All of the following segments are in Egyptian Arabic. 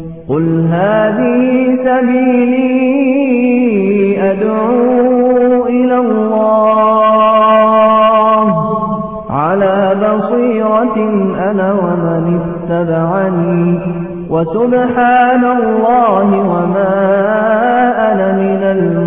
قل هذه سبيلي أدعو إلى الله على بصيرة أنا ومن اتبعني وسبحان الله وما أنا من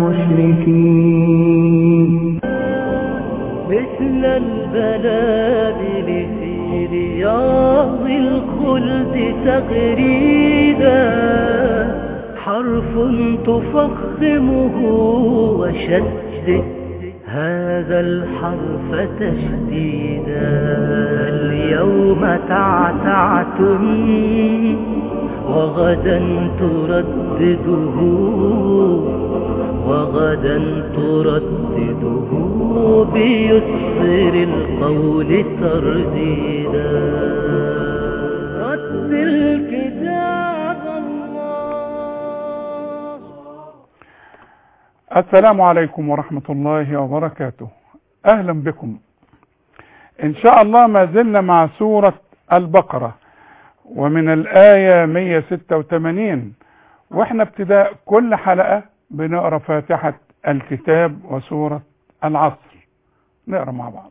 المشركين مثل البلابل في رياض الخلد تغريدا حرف تفخمه وشدد هذا الحرف تشديدا اليوم تعتعتم وغدا تردده وغدا تردده بيسر القول ترديدا رتل كتاب الله السلام عليكم ورحمة الله وبركاته أهلا بكم إن شاء الله ما زلنا مع سورة البقرة ومن الآية 186 وإحنا ابتداء كل حلقة بنقرأ فاتحة الكتاب وسورة العصر نقرأ مع بعض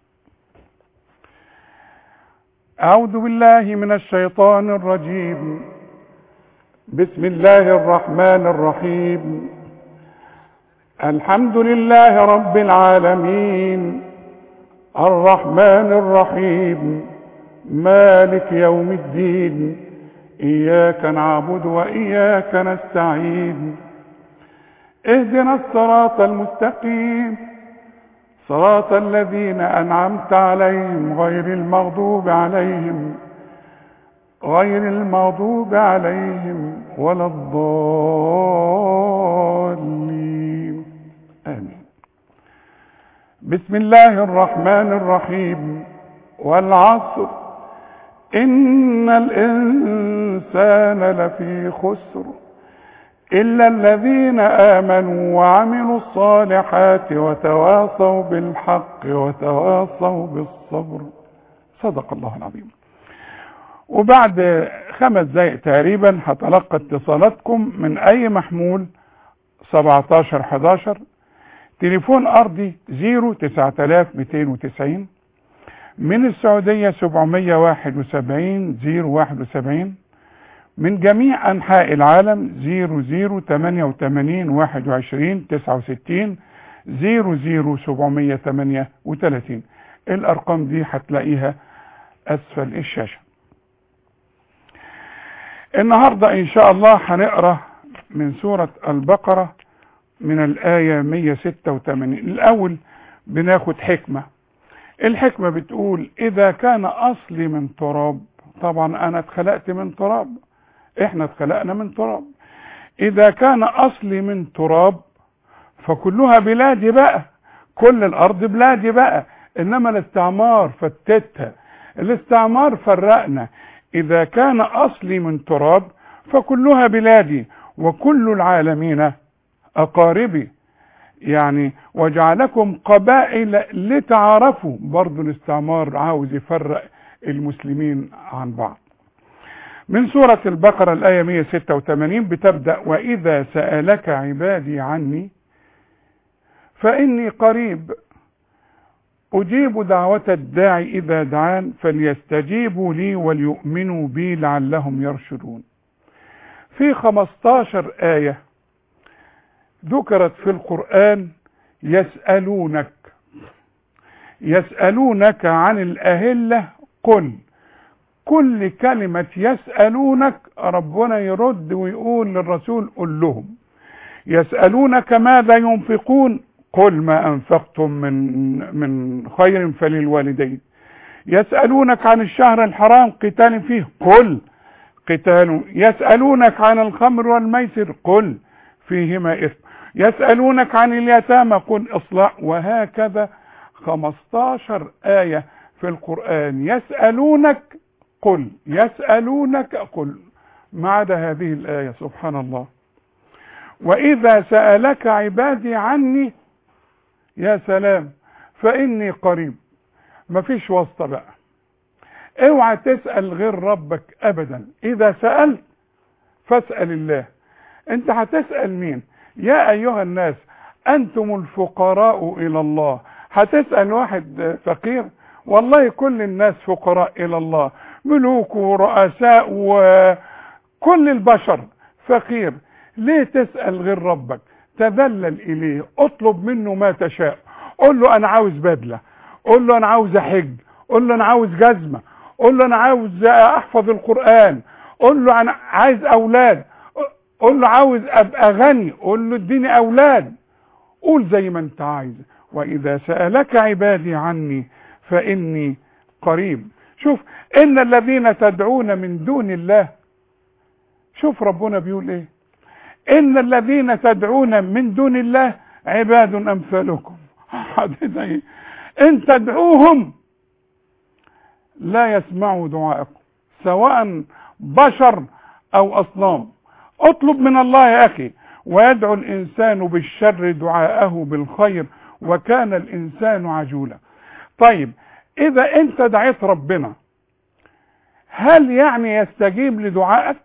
أعوذ بالله من الشيطان الرجيم بسم الله الرحمن الرحيم الحمد لله رب العالمين الرحمن الرحيم مالك يوم الدين إياك نعبد وإياك نستعين اهدنا الصراط المستقيم صراط الذين أنعمت عليهم غير المغضوب عليهم غير المغضوب عليهم ولا الضالين آمين بسم الله الرحمن الرحيم والعصر إن الإنسان لفي خسر إلا الذين آمنوا وعملوا الصالحات وتواصوا بالحق وتواصوا بالصبر صدق الله العظيم وبعد خمس دقائق تقريبا هتلقى اتصالاتكم من أي محمول 17 11 تليفون أرضي 09290 من السعودية 771 071 من جميع أنحاء العالم 0088 21 69 00738 الأرقام دي هتلاقيها أسفل الشاشة النهاردة إن شاء الله هنقرأ من سورة البقرة من الآية 186 الأول بناخد حكمة الحكمة بتقول إذا كان أصلي من تراب طبعا أنا اتخلقت من تراب احنا اتخلقنا من تراب اذا كان اصلي من تراب فكلها بلادي بقى كل الارض بلادي بقى انما الاستعمار فتتها الاستعمار فرقنا اذا كان اصلي من تراب فكلها بلادي وكل العالمين اقاربي يعني وجعلكم قبائل لتعارفوا برضو الاستعمار عاوز يفرق المسلمين عن بعض من سورة البقرة الآية 186 بتبدأ وإذا سألك عبادي عني فإني قريب أجيب دعوة الداعي إذا دعان فليستجيبوا لي وليؤمنوا بي لعلهم يرشدون في 15 آية ذكرت في القرآن يسألونك يسألونك عن الأهلة قل كل كلمة يسألونك ربنا يرد ويقول للرسول قل لهم يسألونك ماذا ينفقون قل ما أنفقتم من من خير فللوالدين يسألونك عن الشهر الحرام قتال فيه قل قتال يسألونك عن الخمر والميسر قل فيهما إثم يسألونك عن اليتامى قل إصلاح وهكذا 15 آية في القرآن يسألونك قل يسألونك قل ما عدا هذه الآية سبحان الله وإذا سألك عبادي عني يا سلام فإني قريب مفيش واسطة بقى اوعى تسأل غير ربك أبدا إذا سألت فاسأل الله انت هتسأل مين يا ايها الناس انتم الفقراء الى الله هتسأل واحد فقير والله كل الناس فقراء الى الله ملوك ورؤساء وكل البشر فقير ليه تسأل غير ربك تذلل اليه اطلب منه ما تشاء قول له انا عاوز بدلة قول له انا عاوز احج قول له انا عاوز جزمة قول له انا عاوز احفظ القرآن قول له انا عايز اولاد قول له عاوز ابقى غني قول له اديني اولاد قول زي ما انت عايز واذا سألك عبادي عني فاني قريب شوف ان الذين تدعون من دون الله شوف ربنا بيقول ايه ان الذين تدعون من دون الله عباد امثالكم حدد ايه ان تدعوهم لا يسمعوا دعاءكم سواء بشر او اصنام اطلب من الله يا اخي ويدعو الانسان بالشر دعاءه بالخير وكان الانسان عجولا طيب اذا انت دعيت ربنا هل يعني يستجيب لدعائك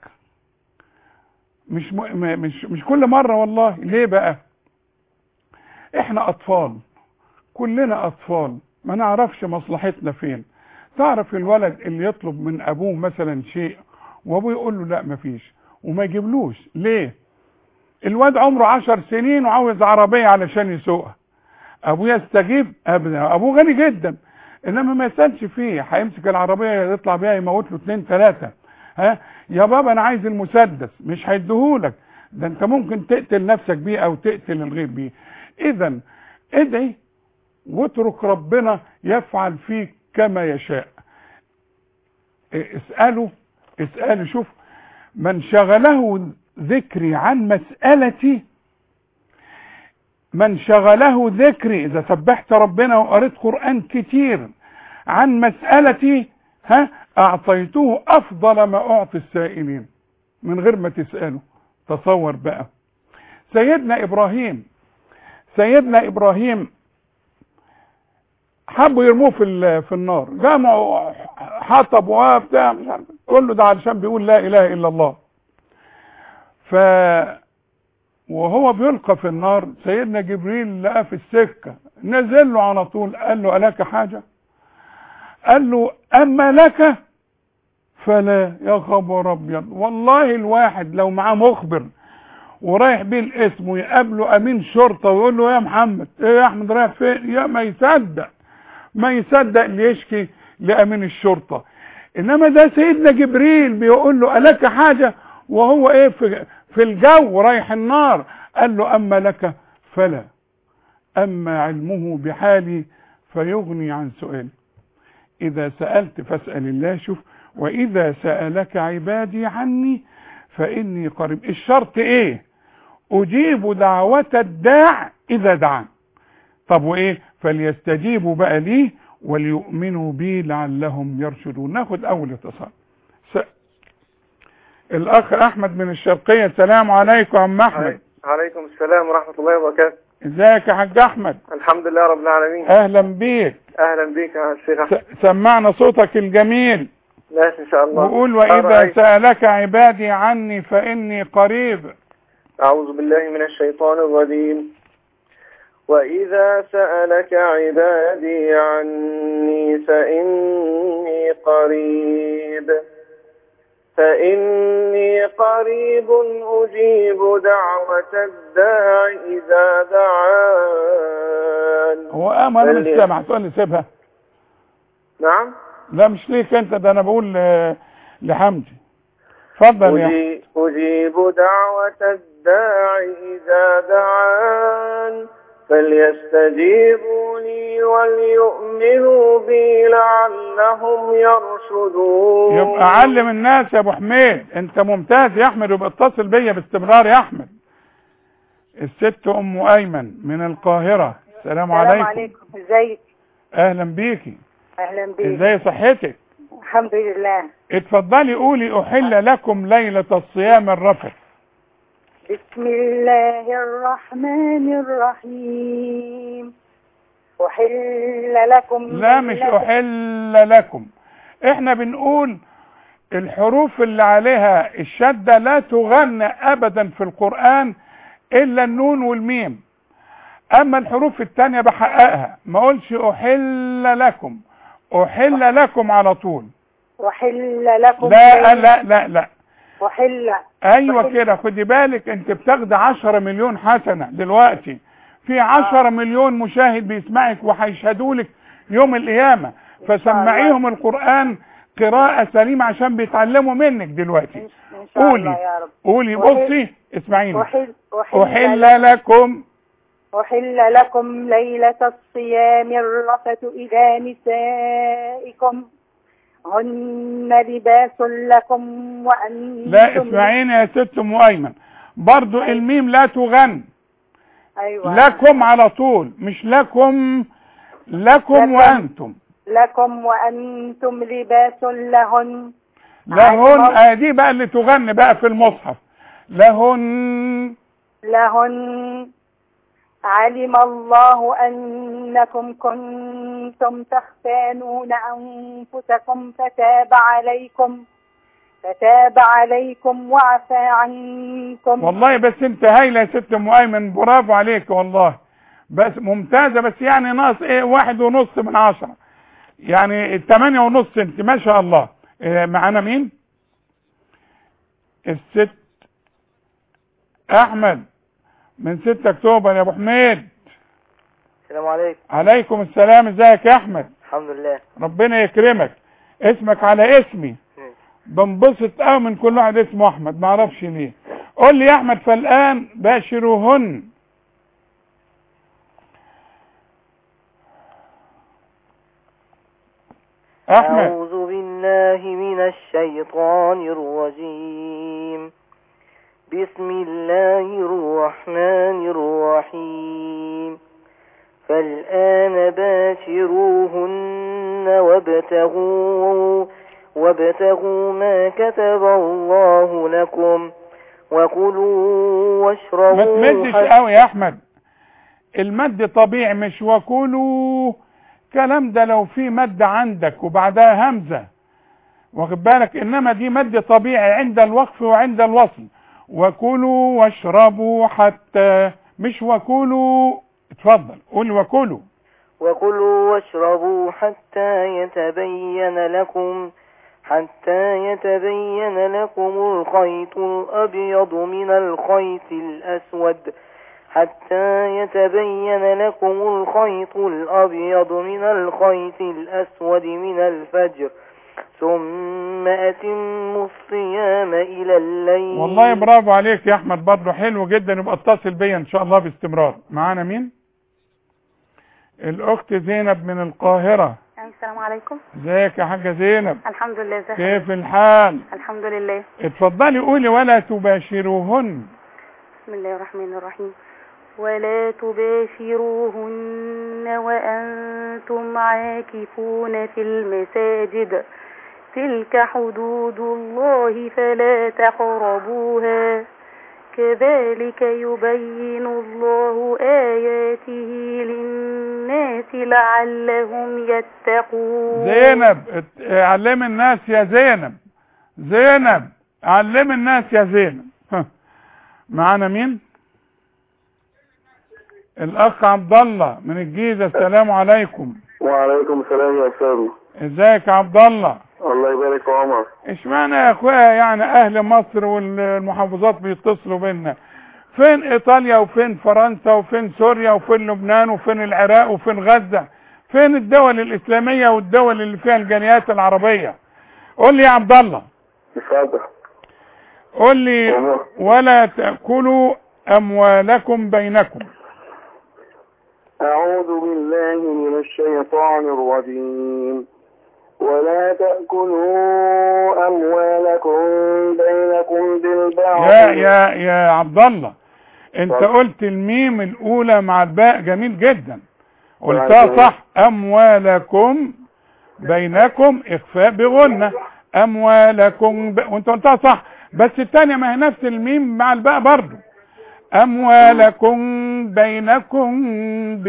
مش م... مش مش كل مره والله ليه بقى احنا اطفال كلنا اطفال ما نعرفش مصلحتنا فين تعرف الولد اللي يطلب من ابوه مثلا شيء وابوه يقول له لا مفيش وما يجيبلوش ليه الواد عمره عشر سنين وعاوز عربية علشان يسوقها ابوه يستجيب ابدا ابوه غني جدا انما ما يسالش فيه هيمسك العربية يطلع بيها يموت له اتنين تلاتة ها يا بابا انا عايز المسدس مش هيديهولك ده انت ممكن تقتل نفسك بيه او تقتل الغير بيه اذا ادعي واترك ربنا يفعل فيك كما يشاء اسأله اسأله شوف من شغله ذكري عن مسألتي من شغله ذكري اذا سبحت ربنا وقريت قرآن كتير عن مسألتي ها اعطيته افضل ما اعطي السائلين من غير ما تسأله تصور بقى سيدنا ابراهيم سيدنا ابراهيم حبوا يرموه في في النار جمعوا حطب وبتاع مش عارف كله ده علشان بيقول لا اله الا الله ف وهو بيلقى في النار سيدنا جبريل لقى في السكه نزل له على طول قال له الك حاجه قال له اما لك فلا يا خبر ابيض والله الواحد لو معاه مخبر ورايح بيه الاسم ويقابله امين شرطه ويقول له يا محمد ايه يا احمد رايح فين يا ما يصدق ما يصدق اللي يشكي لامين الشرطه انما ده سيدنا جبريل بيقول له الك حاجه وهو ايه في في الجو رايح النار قال له اما لك فلا اما علمه بحالي فيغني عن سؤالي اذا سالت فاسال الله شوف واذا سالك عبادي عني فاني قريب الشرط ايه اجيب دعوه الداع اذا دعان طب وايه فليستجيبوا بقى لي وليؤمنوا بي لعلهم يرشدون ناخد اول اتصال س... الاخ احمد من الشرقيه السلام عليكم يا عم احمد عليكم السلام ورحمة الله وبركاته ازيك يا حاج احمد الحمد لله رب العالمين اهلا بيك أهلا بك يا الشيخ أحمد س... سمعنا صوتك الجميل ماشي إن شاء الله وقول واذا أرأيت- سالك عبادي عني فاني قريب أعوذ بالله من الشيطان الرجيم وإذا سألك عبادي عني فإني قريب فإني قريب أجيب دعوة الداع إذا دعان هو اه ما انا مش بل- سامع تقول لي سيبها نعم لا مش ليك انت ده انا بقول ل- لحمدي اتفضل يا أجي- أجيب دعوة الداع إذا دعان فليستجيبوا لي وليؤمنوا بي لعلهم يرشدون يبقى علم الناس يا ابو حميد انت ممتاز يا احمد يبقى اتصل بيا باستمرار يا احمد الست ام ايمن من القاهره السلام السلام عليكم عليكم ازيك اهلا بيكي اهلا بيك ازاي صحتك الحمد لله اتفضلي قولي احل لكم ليله الصيام الرفث بسم الله الرحمن الرحيم أحل لكم لا مش ليلة- احل لكم احنا بنقول الحروف اللي عليها الشدة لا تغنى ابدا في القرآن الا النون والميم اما الحروف التانية بحققها ما اقولش احل لكم احل لكم على طول وحل لكم لا ليلة- لا لا لا وحل ايوه كده خدي بالك انت بتاخدي 10 مليون حسنة دلوقتي في 10 مليون مشاهد بيسمعك وهيشهدوا لك يوم القيامة فسمعيهم القرآن قراءة سليمة عشان بيتعلموا منك دلوقتي ان شاء الله قولي يا رب قولي وحل- بصي اسمعيني وحل وحل, احل لكم أحل لكم ليلة الصيام الرفث إلى نسائكم هن لباس لكم وأنتم لا اسمعيني يا ست ام ايمن برضو الميم لا تغن أيوة لكم على طول مش لكم لكم لكم. وانتم لكم وأنتم لباس لهن لهن عايز آه دي بقى اللي تغني بقى في المصحف لهن لهن علم الله أنكم كنتم تختانون أنفسكم فتاب عليكم فتاب عليكم وعفى عنكم والله بس انت هايله يا ست ام ايمن برافو عليك والله بس ممتازه بس يعني ناقص ايه واحد ونص من عشرة يعني تمانية ونص انت ما شاء الله إيه معانا مين الست احمد من 6 اكتوبر يا ابو حميد السلام عليكم عليكم السلام ازيك يا احمد الحمد لله ربنا يكرمك اسمك على اسمي بنبسط قوي من كل واحد اسمه احمد ما اعرفش ليه قول لي يا احمد فالان باشروهن احمد أعوذ بالله من الشيطان الرجيم بسم الله الرحمن الرحيم فالآن باشروهن وابتغوا وابتغوا ما كتب الله لكم وكلوا ما واشربوا تمدش حتى قوي يا احمد المد طبيعي مش وكلوا كلام ده لو في مد عندك وبعدها همزة واخد بالك انما دي مد طبيعي عند الوقف وعند الوصل وكلوا واشربوا حتى مش وكلوا اتفضل قول وكلوا وكلوا واشربوا حتى يتبين لكم حتى يتبين لكم الخيط الأبيض من الخيط الأسود حتى يتبين لكم الخيط الأبيض من الخيط الأسود من الفجر ثم أتموا الصيام إلى الليل والله برافو عليك يا احمد برضه حلو جدا يبقى اتصل بيا ان شاء الله باستمرار معانا مين الاخت زينب من القاهرة السلام عليكم ازيك يا حاجة زينب الحمد لله ازيك كيف الحال الحمد لله اتفضلي قولي ولا تباشروهن بسم الله الرحمن الرحيم ولا تباشروهن وأنتم عاكفون في المساجد تلك حدود الله فلا تقربوها كذلك يبين الله آياته للناس لعلهم يتقون زينب ات- علم الناس يا زينب زينب علم الناس يا زينب ها. معانا مين الاخ عبد الله من الجيزه السلام عليكم وعليكم السلام يا أستاذ ازيك يا عبد الله الله يبارك في عمرك اشمعنى يا اخويا يعني اهل مصر والمحافظات بيتصلوا بينا فين ايطاليا وفين فرنسا وفين سوريا وفين لبنان وفين العراق وفين غزة فين الدول الاسلامية والدول اللي فيها الجاليات العربية قول لي يا عبد الله اتفضل قول لي ولا تأكلوا اموالكم بينكم أعوذ بالله من الشيطان الرجيم ولا تأكلوا أموالكم بينكم بالباطل يا يا يا عبد الله انت قلت الميم الاولى مع الباء جميل جدا قلتها صح اموالكم بينكم اخفاء بغنة اموالكم ب... وانت قلتها صح بس الثانيه ما هي نفس الميم مع الباء برضو اموالكم بينكم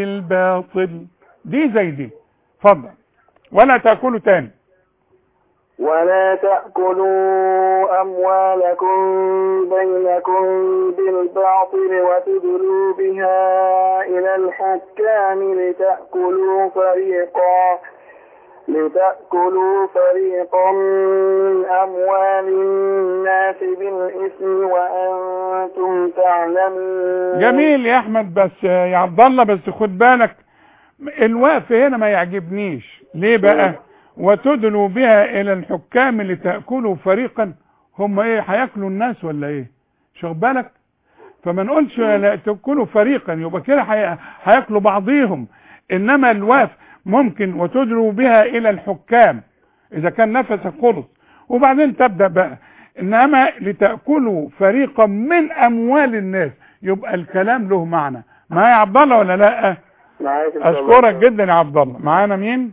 بالباطل دي زي دي اتفضل ولا تاكلوا تاني ولا تأكلوا أموالكم بينكم بالباطل وتدلوا بها إلى الحكام لتأكلوا فريقا لتأكلوا فريقا من أموال الناس بالإثم وأنتم تعلمون جميل يا احمد بس يا عبد الله بس خد بالك الوقف هنا ما يعجبنيش ليه بقى وتدلوا بها الى الحكام لتاكلوا فريقا هم ايه هياكلوا الناس ولا ايه شوف بالك فما نقولش لا تاكلوا فريقا يبقى كده هي- هياكلوا بعضيهم انما الوقف ممكن وتدلوا بها الى الحكام اذا كان نفسك خلص وبعدين تبدا بقى انما لتاكلوا فريقا من اموال الناس يبقى الكلام له معنى معايا يا عبد الله ولا لا معاك إن شاء الله. اشكرك جدا يا عبد الله معانا مين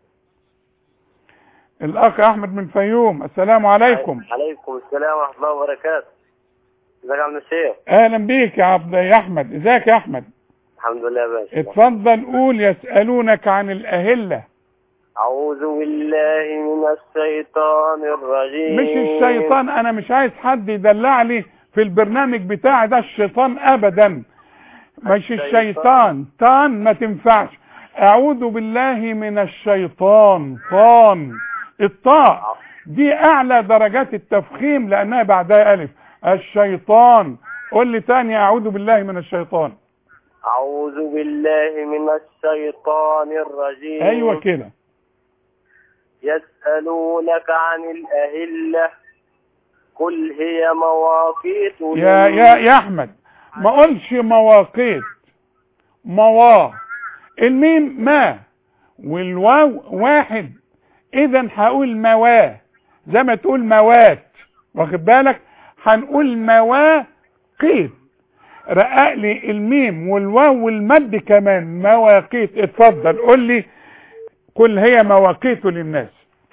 الاخ احمد من فيوم السلام عليكم عليكم السلام ورحمة الله وبركاته ازيك يا عم الشيخ اهلا بيك يا عبد يا احمد ازيك يا احمد الحمد لله يا باشا اتفضل قول يسالونك عن الاهله أعوذ بالله من الشيطان الرجيم مش الشيطان انا مش عايز حد يدلع لي في البرنامج بتاعي ده الشيطان ابدا مش الشيطان طان ما تنفعش اعوذ بالله من الشيطان طان الطاء دي اعلى درجات التفخيم لانها بعدها الف الشيطان قول لي تاني اعوذ بالله من الشيطان أعوذ بالله من الشيطان الرجيم ايوه كده يسألونك عن الأهلة قل هي مواقيت يا يا يا احمد ما قولش مواقيت موا الميم ما والواو واحد اذا هقول مواه زي ما تقول موات واخد بالك هنقول مواقيت رقق لي الميم والواو والمد كمان مواقيت اتفضل قول لي قل هي مواقيت للناس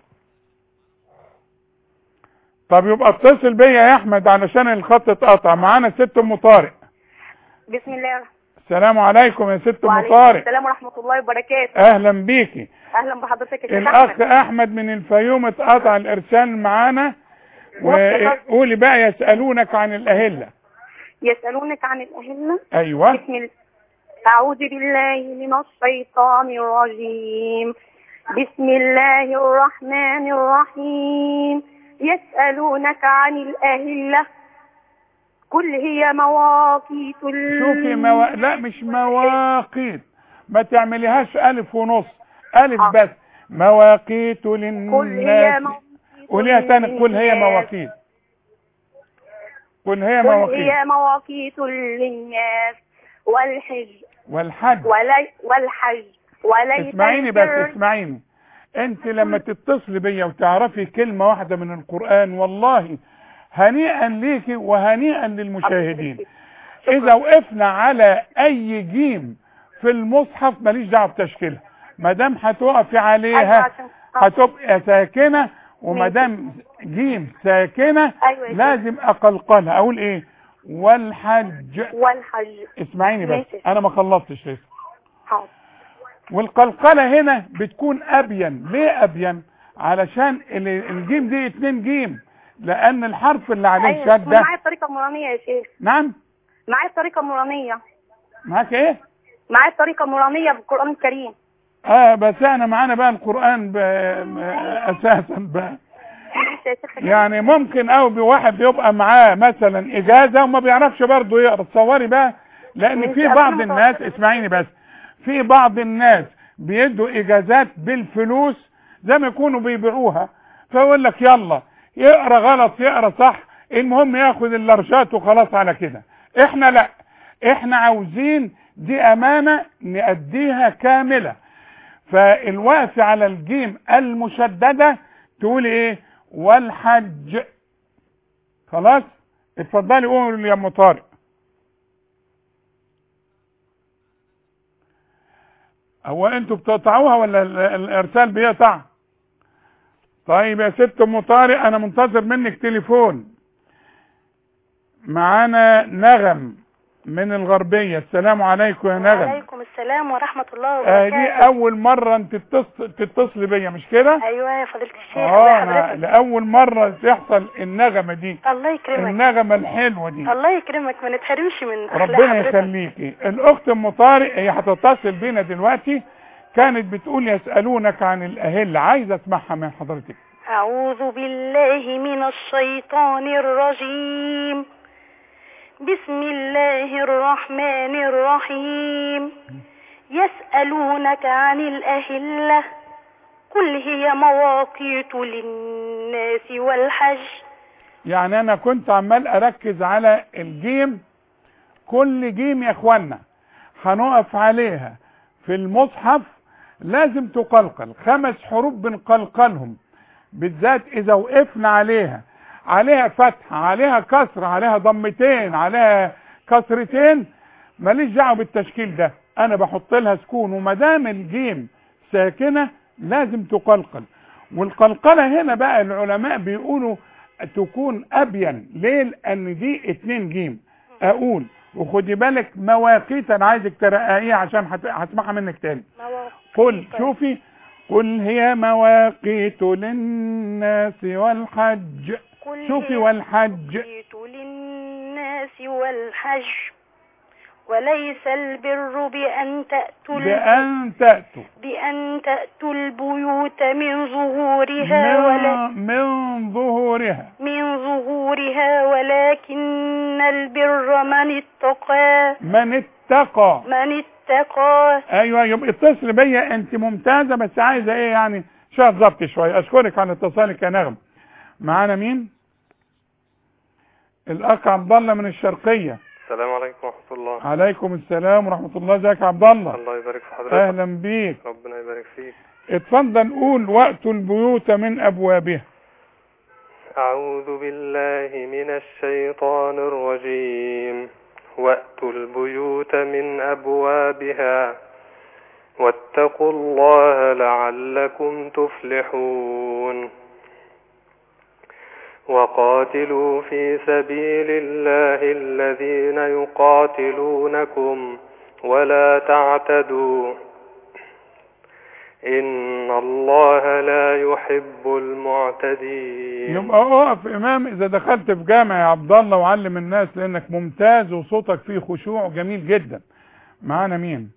طب يبقى اتصل بيا يا احمد علشان الخط اتقطع معانا ست ام طارق بسم الله الرحمن السلام عليكم يا ست ام وعليكم طارق السلام ورحمة الله وبركاته اهلا بيكي أهلا بحضرتك يا شيخ الاخ أحمد احمد من الفيوم اتقطع الارسال معانا وصلت. وقولي بقى يسالونك عن الاهله يسألونك عن الأهلة ايوه بسم الله أعوذ بالله من الشيطان الرجيم بسم الله الرحمن الرحيم يسألونك عن الأهلة قل هي مواقيت شوفي موا... لا مش مواقيت ما تعمليهاش الف ونص الف آه. بس مواقيت قل هي للناس مواقيت قوليها تاني قل هي للناس. مواقيت قل هي قل مواقيت هي مواقيت للناس والحج والحج ولي والحج وليس اسمعيني بس البر- اسمعيني انت لما تتصلي بيا وتعرفي كلمة واحدة من القرآن والله هنيئا ليكي وهنيئا للمشاهدين اذا وقفنا على اي جيم في المصحف ماليش دعوه بتشكيلها ما دام هتقفي أيوة عليها عشان- هتبقى ساكنه وما دام جيم ساكنه أيوة يا لازم اقلقلها اقول ايه والحج والحج اسمعيني بس ماشي. انا ما خلصتش لسه حاضر والقلقله هنا بتكون ابين ليه ابين علشان ال- الجيم دي اتنين جيم لان الحرف اللي عليه أيوة شده معايا الطريقة النورانية يا شيخ نعم معايا الطريقة النورانية معاك ايه معايا الطريقة النورانية بالقرآن الكريم اه بس احنا معانا بقى القرآن ب... اساسا بقى ماشي يا شيخ يعني ممكن او بواحد بيبقى معاه مثلا اجازة وما بيعرفش برضه يقرا تصوري بقى لان ماشي، في أصل بعض أنا الناس متوقعة. اسمعيني بس في بعض الناس بيدوا اجازات بالفلوس زي ما يكونوا بيبيعوها فيقول لك يلا يقرا غلط يقرا صح المهم ياخد اللرشات وخلاص على كده احنا لا احنا عاوزين دي امانة نأديها كاملة فالوقف على الجيم المشددة تقول ايه والحج خلاص اتفضلي قولي يا ام طارق هو انتوا بتقطعوها ولا ال- الارسال بيقطع طيب يا ست ام طارق انا منتظر منك تليفون معانا نغم من الغربية السلام عليكم يا نغم وعليكم السلام ورحمة الله آه دي وبركاته اول مرة انت تتصل تتصلي بيا مش كده ايوه يا فضيلة الشيخ اه الله أنا حضرتك لاول مرة تحصل النغمة دي الله يكرمك النغمة الحلوة دي الله يكرمك ما نتحرمش من اخلاق ربنا حضرتك يخليكي الاخت ام طارق هي هتتصل بينا دلوقتي كانت بتقول يسألونك عن الاهل عايزة اسمعها من حضرتك أعوذ بالله من الشيطان الرجيم بسم الله الرحمن الرحيم يسألونك عن الأهلة قل هي مواقيت للناس والحج يعني انا كنت عمال اركز على الجيم كل جيم يا اخوانا هنقف عليها في المصحف لازم تقلقل خمس حروف بنقلقلهم بالذات اذا وقفنا عليها عليها فتحة عليها كسرة عليها ضمتين عليها كسرتين ماليش دعوه بالتشكيل ده انا بحط لها سكون وما دام الجيم ساكنة لازم تقلقل والقلقلة هنا بقى العلماء بيقولوا تكون ابين ليه لان دي اتنين جيم اقول وخدي بالك مواقيت انا عايزك ترققيها عشان هت- هسمعها منك تاني قل شوفي قل هي مواقيت للناس والحج قل شوفي هي والحج مواقيت للناس والحج وليس البر بأن تأتوا الب- بأن تأتوا بأن تأتوا البيوت من ظهورها ولا من, من ظهورها من ظهورها ولكن البر من اتقى من اتقى من اتقى ايوه يبقى اتصل بيا انت ممتازه بس عايزه ايه يعني شويه ضبط شويه اشكرك على اتصالك يا نغم معانا مين الاخ عبد الله من الشرقيه السلام عليكم ورحمة الله عليكم السلام ورحمه الله ازيك يا عبد الله الله يبارك في حضرتك اهلا بيك ربنا يبارك فيك اتفضل قول وقت البيوت من ابوابها أعوذ بالله من الشيطان الرجيم وأتوا البيوت من أبوابها واتقوا الله لعلكم تفلحون وقاتلوا في سبيل الله الذين يقاتلونكم ولا تعتدوا إن الله لا يحب المعتدين يبقى اقف امام اذا دخلت في جامع يا عبد الله وعلم الناس لانك ممتاز وصوتك فيه خشوع جميل جدا معانا مين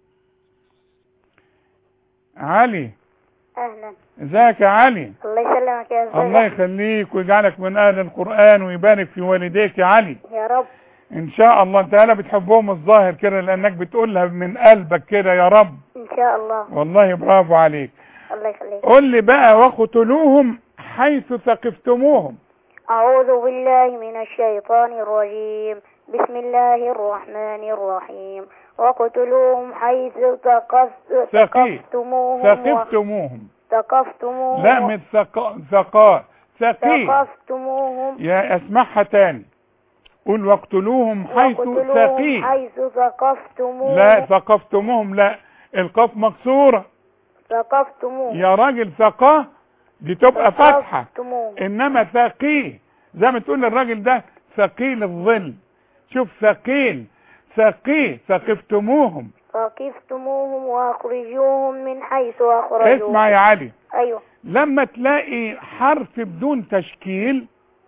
علي اهلا ازيك يا علي الله يسلمك يا استاذ الله يخليك ويجعلك من اهل القرآن ويبارك في والديك يا علي يا رب ان شاء الله انت هلا بتحبهم الظاهر كده لانك بتقولها من قلبك كده يا رب ان شاء الله والله برافو عليك الله يخليك قول لي بقى وقتلوهم حيث ثقفتموهم اعوذ بالله من الشيطان الرجيم بسم الله الرحمن الرحيم وقتلوهم حيث ثقف- ثقيف. ثقفتموهم ثقفتموهم ثقفتموهم لا من ثقا ثقا ثقيل ثقفتموهم يا اسمعها تاني قول واقتلوهم حيث وقتلوهم ثقيل حيث ثقفتموهم لا ثقفتموهم لا القاف مكسورة ثقفتموهم يا راجل ثقاه دي تبقى فتحة ثقفتموهم انما ثقيل زي ما تقول للراجل ده ثقيل الظل شوف ثقيل ثقيل ثقفتموهم ثقفتموهم واخرجوهم من حيث اخرجوهم اسمع يا علي ايوه لما تلاقي حرف بدون تشكيل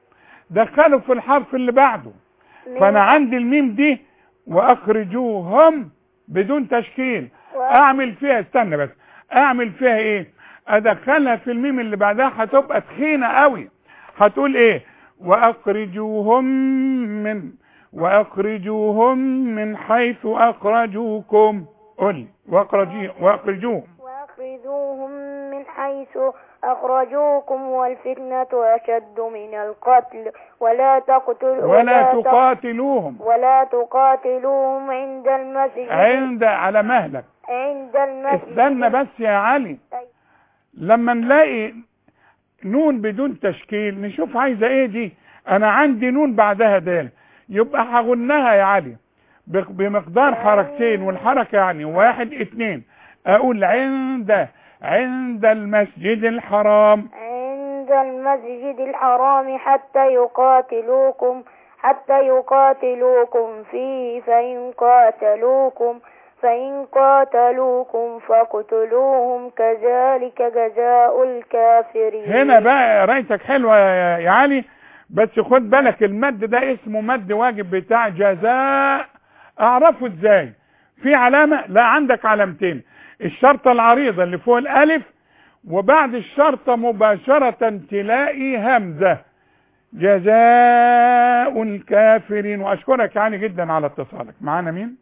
دخله في الحرف اللي بعده من- فانا عندي الميم دي واخرجوهم بدون تشكيل و- اعمل فيها استنى بس اعمل فيها ايه ادخلها في الميم اللي بعدها هتبقى تخينه قوي هتقول ايه واخرجوهم من واخرجوهم من حيث اخرجوكم قل واخرجي واخرجوهم واخرجوهم من حيث أخرجوكم والفتنة أشد من القتل ولا تقتل ولا تق- تقاتلوهم ولا تقاتلوهم عند المسجد عند على مهلك عند المسجد استنى بس يا علي أيوة. لما نلاقي نون بدون تشكيل نشوف عايزه ايه دي انا عندي نون بعدها دال يبقى هغنها يا علي بق- بمقدار حركتين والحركه يعني واحد اتنين اقول عند عند المسجد الحرام عند المسجد الحرام حتى يقاتلوكم حتى يقاتلوكم فيه فإن قاتلوكم فإن قاتلوكم فاقتلوهم كذلك جزاء الكافرين هنا بقى قرايتك حلوة يا يا علي بس خد بالك المد ده اسمه مد واجب بتاع جزاء اعرفه ازاي في علامة لا عندك علامتين الشرطة العريضة اللي فوق الالف وبعد الشرطة مباشرة تلاقي همزة جزاء الكافرين واشكرك يعني جدا على اتصالك معانا مين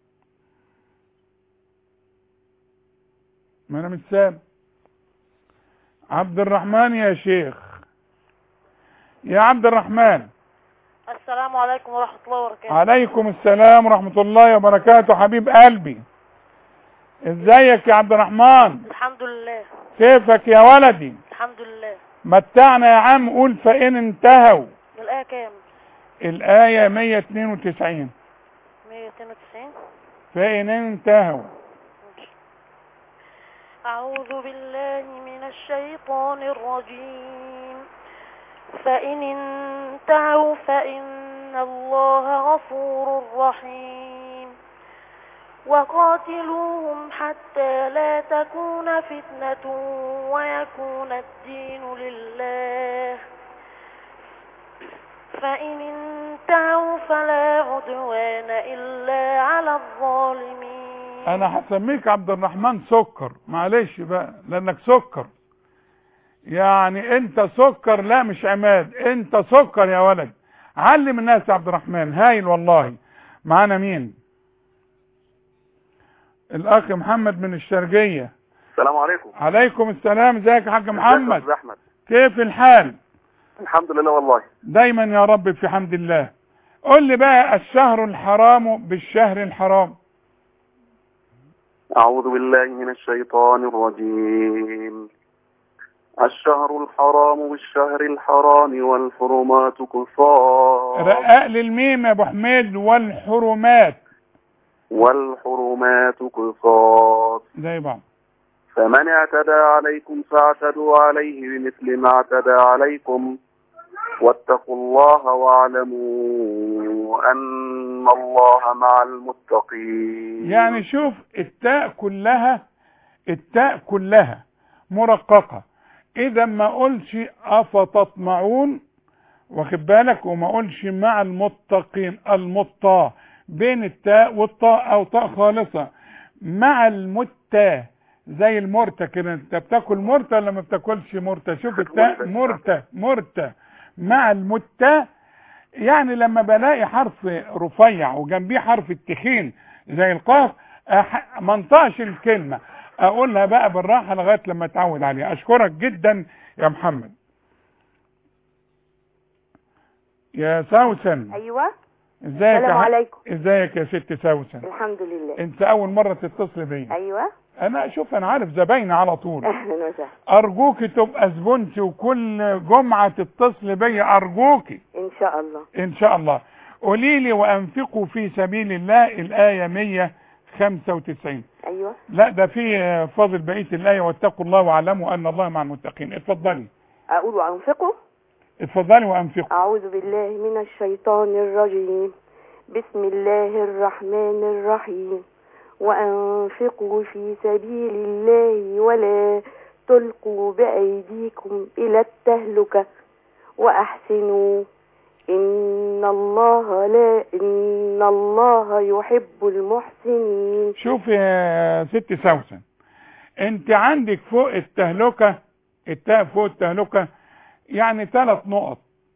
ما انا مش سامع عبد الرحمن يا شيخ يا عبد الرحمن السلام عليكم ورحمة الله وبركاته عليكم السلام ورحمة الله وبركاته حبيب قلبي ازيك يا عبد الرحمن الحمد لله كيفك يا ولدي الحمد لله متعنا يا عم قول فإن انتهوا الآية كام؟ الآية 192 192 فإن انتهوا أعوذ بالله من الشيطان الرجيم فإن انتهوا فإن الله غفور رحيم وقاتلوهم حتى لا تكون فتنة ويكون الدين لله فإن انتهوا فلا عدوان إلا على الظالمين انا هسميك عبد الرحمن سكر معلش بقى لانك سكر يعني انت سكر لا مش عماد انت سكر يا ولد علم الناس يا عبد الرحمن هايل والله معانا مين الاخ محمد من الشرقية السلام عليكم عليكم السلام ازيك يا حاج محمد ازيك يا أستاذ احمد كيف الحال الحمد لله والله دايما يا رب في حمد الله قل لي بقى الشهر الحرام بالشهر الحرام أعوذ بالله من الشيطان الرجيم الشهر الحرام بالشهر الحرام والحرمات قصاص رقاق للميم يا ابو حميد والحرمات والحرمات قصاص زي بعض فمن اعتدى عليكم فاعتدوا عليه بمثل ما اعتدى عليكم واتقوا الله واعلموا أن الله مع المتقين يعني شوف التاء كلها التاء كلها مرققة اذا ما قلش افتطمعون واخد بالك وما قلش مع المتقين المطا بين التاء والطاء او تاء خالصة مع المتة زي المرتة كده انت بتاكل مرتة ولا ما بتاكلش مرتة شوف التاء مرتة مرتة مع المتة يعني لما بلاقي حرف رفيع وجنبيه حرف التخين زي القاف أح- ما انطقش الكلمة اقولها بقى بالراحة لغاية لما اتعود عليها اشكرك جدا يا محمد يا سوسن أيوة ازيك يا السلام ح- عليكم. ازيك يا ست سوسن الحمد لله انت اول مرة تتصل بيا أيوة انا شوف انا عارف زبايني على طول أهلا وسهلا ارجوكي تبقى زبونتي وكل جمعة تتصل بيا ارجوكي إن شاء الله ان شاء الله قولي لي وانفقوا في سبيل الله الايه 195 أيوة لا ده في آه، فاضل بقيه الايه واتقوا الله واعلموا ان الله مع المتقين اتفضلي أقول وأنفقوا اتفضلي وانفقوا أعوذ بالله من الشيطان الرجيم بسم الله الرحمن الرحيم وأنفقوا في سبيل الله ولا تلقوا بأيديكم إلى التهلكة وأحسنوا إن الله لا إن الله يحب المحسنين شوف يا ست سوسن انت عندك فوق التهلكه التاء فوق التهلكه يعني ثلاث نقط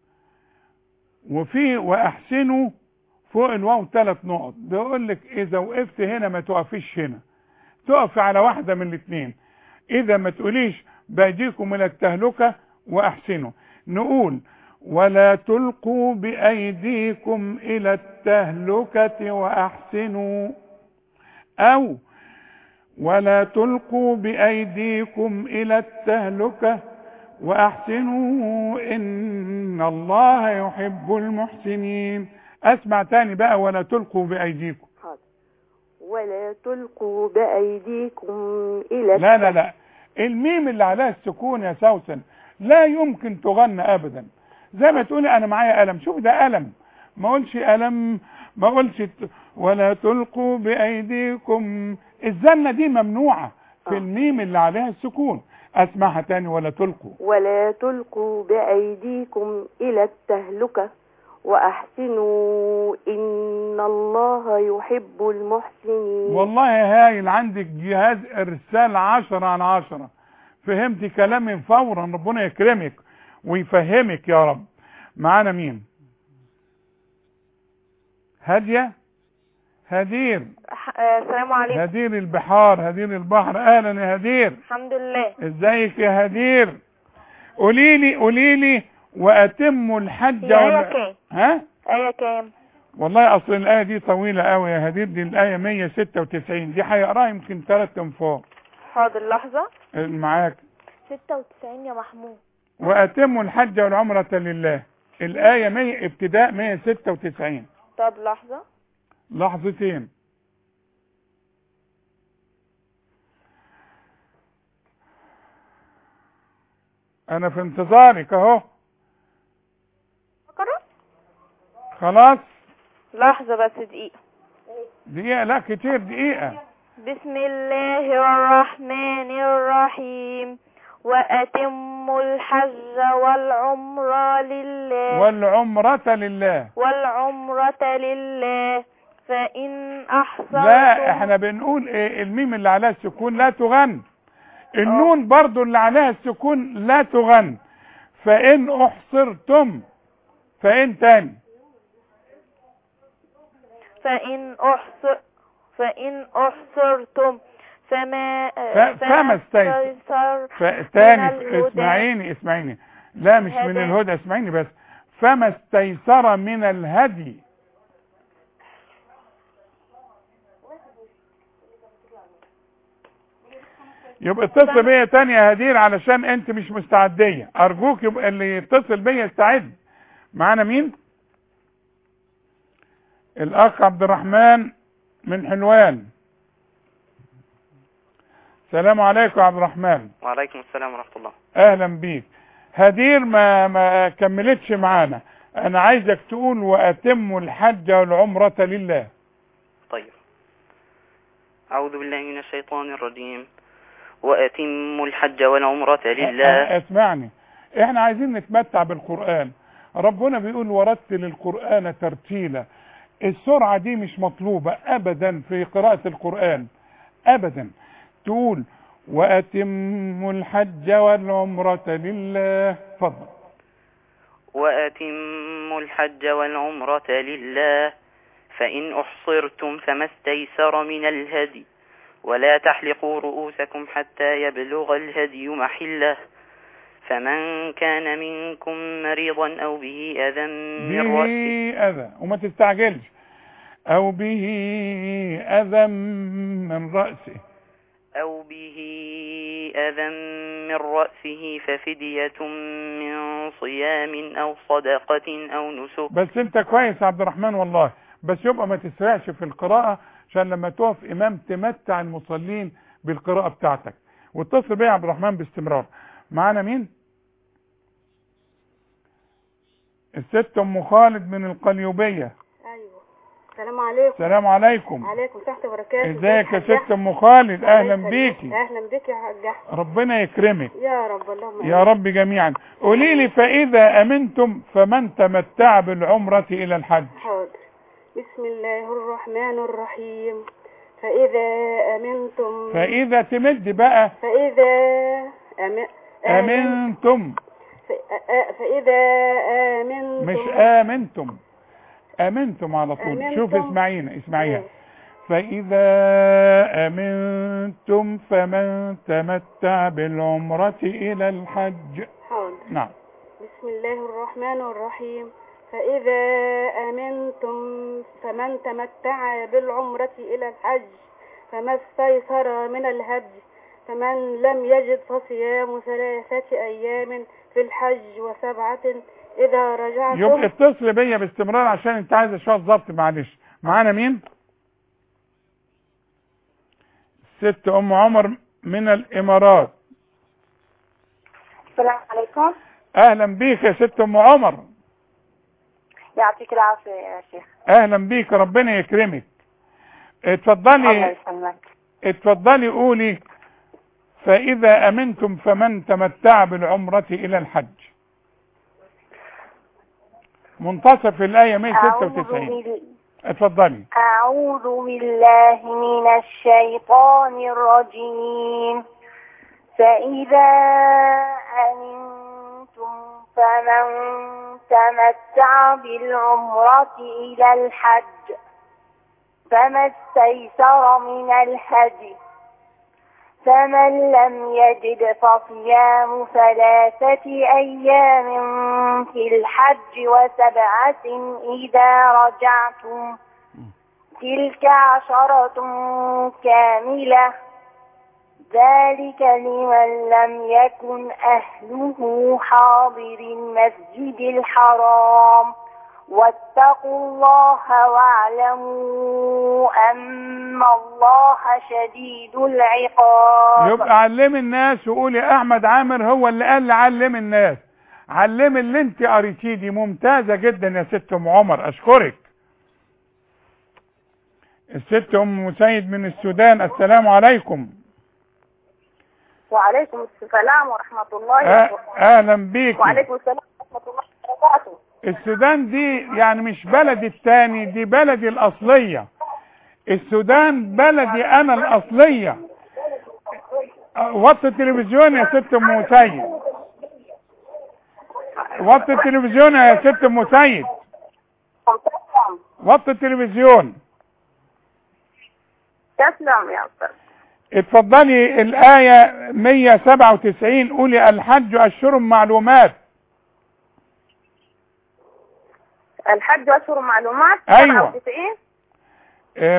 وفي واحسنوا فوق الواو ثلاث نقط بيقول لك اذا وقفت هنا ما تقفيش هنا تقف على واحده من الاثنين اذا ما تقوليش بايديكم الى التهلكه واحسنوا نقول ولا تلقوا بايديكم الى التهلكه واحسنوا او ولا تلقوا بايديكم الى التهلكه واحسنوا ان الله يحب المحسنين اسمع تاني بقى ولا تلقوا بايديكم حاضر ولا تلقوا بأيديكم إلى لا لا لا الميم اللي عليها السكون يا سوسن لا يمكن تغنى ابدا زي ما تقولي انا معايا قلم شوف ده قلم ما اقولش الم ما اقولش ت- ولا تلقوا بايديكم الزنه دي ممنوعه في آه. الميم اللي عليها السكون اسمعها تاني ولا تلقوا ولا تلقوا بأيديكم إلى التهلكة وأحسنوا إن الله يحب المحسنين والله هايل عندك جهاز ارسال عشرة عن عشرة فهمتي كلامي فورا ربنا يكرمك ويفهمك يا رب معانا مين هادية هدير السلام عليكم هدير البحار هدير البحر اهلا يا هدير الحمد لله ازيك يا هدير قولي لي قولي لي واتموا الحج هي وال- كام؟ ها آية كام والله اصل الايه دي طويله قوي يا هدير دي الايه 196 دي هيقراها يمكن ثلاث انفار حاضر لحظة معاك 96 يا محمود واتموا الحج والعمره لله الايه 100 ابتداء 196 طب لحظة لحظتين انا في انتظارك اهو أقرأ خلاص لحظة بس دقيقة دقيقه لا كتير دقيقه بسم الله الرحمن الرحيم وأتموا الحج والعمرة لله والعمره لله والعمرة لله فإن أحصرتم لا احنا بنقول ايه الميم اللي عليها السكون لا تغن النون برضو اللي عليها السكون لا تغن فان احصرتم فان تاني فإن أحصر فإن أحصرتم فما ف- فما استيسر. استيسر فتاني من الهدى. اسمعيني اسمعيني لا مش من الهدى. الهدى اسمعيني بس فما استيسر من الهدي يبقى اتصل بيا تاني يا هدير علشان انت مش مستعدية ارجوك يبقى اللي يتصل بيا يستعد معانا مين الاخ عبد الرحمن من حلوان السلام عليكم يا عبد الرحمن وعليكم السلام ورحمة الله اهلا بيك هدير ما ما كملتش معانا انا عايزك تقول واتموا الحج والعمرة لله طيب أعوذ بالله من الشيطان الرجيم وأتموا الحج والعمرة لله اسمعني احنا عايزين نتمتع بالقرآن ربنا بيقول ورتل القرآن ترتيلا السرعة دي مش مطلوبة ابدا في قراءة القرآن ابدا تقول واتموا الحج والعمرة لله اتفضل وأتموا الحج والعمرة لله فإن أحصرتم فما استيسر من الهدي ولا تحلقوا رؤوسكم حتى يبلغ الهدي محله فمن كان منكم مريضا أو به أذى من به رأسه أذى وما تستعجلش أو به أذى من رأسه أو به أذى من رأسه ففدية من صيام أو صدقة أو نسك بس أنت كويس يا عبد الرحمن والله بس يبقى ما تسرعش في القراءة عشان لما تقف إمام تمتع المصلين بالقراءة بتاعتك واتصل بيا يا عبد الرحمن باستمرار معانا مين؟ الست أم خالد من القليوبية ايوه السلام عليكم السلام عليكم عليكم تحت بركاته ازيك يا ست ام خالد اهلا بيكي اهلا بيكي يا حاج احمد ربنا يكرمك يا رب اللهم يا رب جميعا قولي لي فاذا امنتم فمن تمتع بالعمره الى الحج حاضر بسم الله الرحمن الرحيم فإذا أمنتم فاذا تمد بقى فإذا أم... امنتم ف... أ- فإذا آمنتم مش امنتم امنتم على طول آمنتم. شوف اسمعينا اسمعيها ماشي. فإذا أمنتم فمن تمتع بالعمرة إلى الحج حاضر نعم بسم الله الرحمن الرحيم فإذا أمنتم فمن تمتع بالعمرة إلى الحج فما استيسر من الهدي فمن لم يجد فصيام ثلاثة أيام في الحج وسبعة إذا رجعتم يبقى اتصل بيا باستمرار عشان انت عايز شويه ضبط معلش معانا مين ست ام عمر من الامارات السلام عليكم اهلا بيك يا ست ام عمر يعطيك العافية يا شيخ اهلا بيك ربنا يكرمك الله اتفضلي يسلمك اتفضلي قولي فإذا أمنتم فمن تمتع بالعمرة إلى الحج منتصف الآية أعوذ 196 بال- اتفضلي أعوذ بالله من الشيطان الرجيم فإذا أمنتم فمن تمتع بالعمرة إلى الحج فما استيسر من الهدي فمن لم يجد فصيام ثلاثة أيام في الحج وسبعة إذا رجعتم تلك عشرة كاملة ذلك لمن لم يكن أهله حاضر المسجد الحرام واتقوا الله واعلموا أن الله شديد العقاب يبقى علمي الناس وقولي احمد عامر هو اللي قال لي علم الناس علمي اللي انت قريتيه دي ممتازه جدا يا ست ام عمر اشكرك الست ام سيد من السودان السلام عليكم وعليكم السلام ورحمة الله أه اهلا بيك وعليكم السلام ورحمة الله وبركاته السودان دي يعني مش بلدي التاني دي بلدي الاصليه السودان بلدي انا الاصليه أه، وطي التلفزيون يا ست ام سيد وطي التلفزيون يا ست ام سيد وطي التلفزيون تسلم يا أستاذ اتفضلي الآية 197 قولي الحج أشهر معلومات الحج أشهر معلومات أيوة. 97 آه،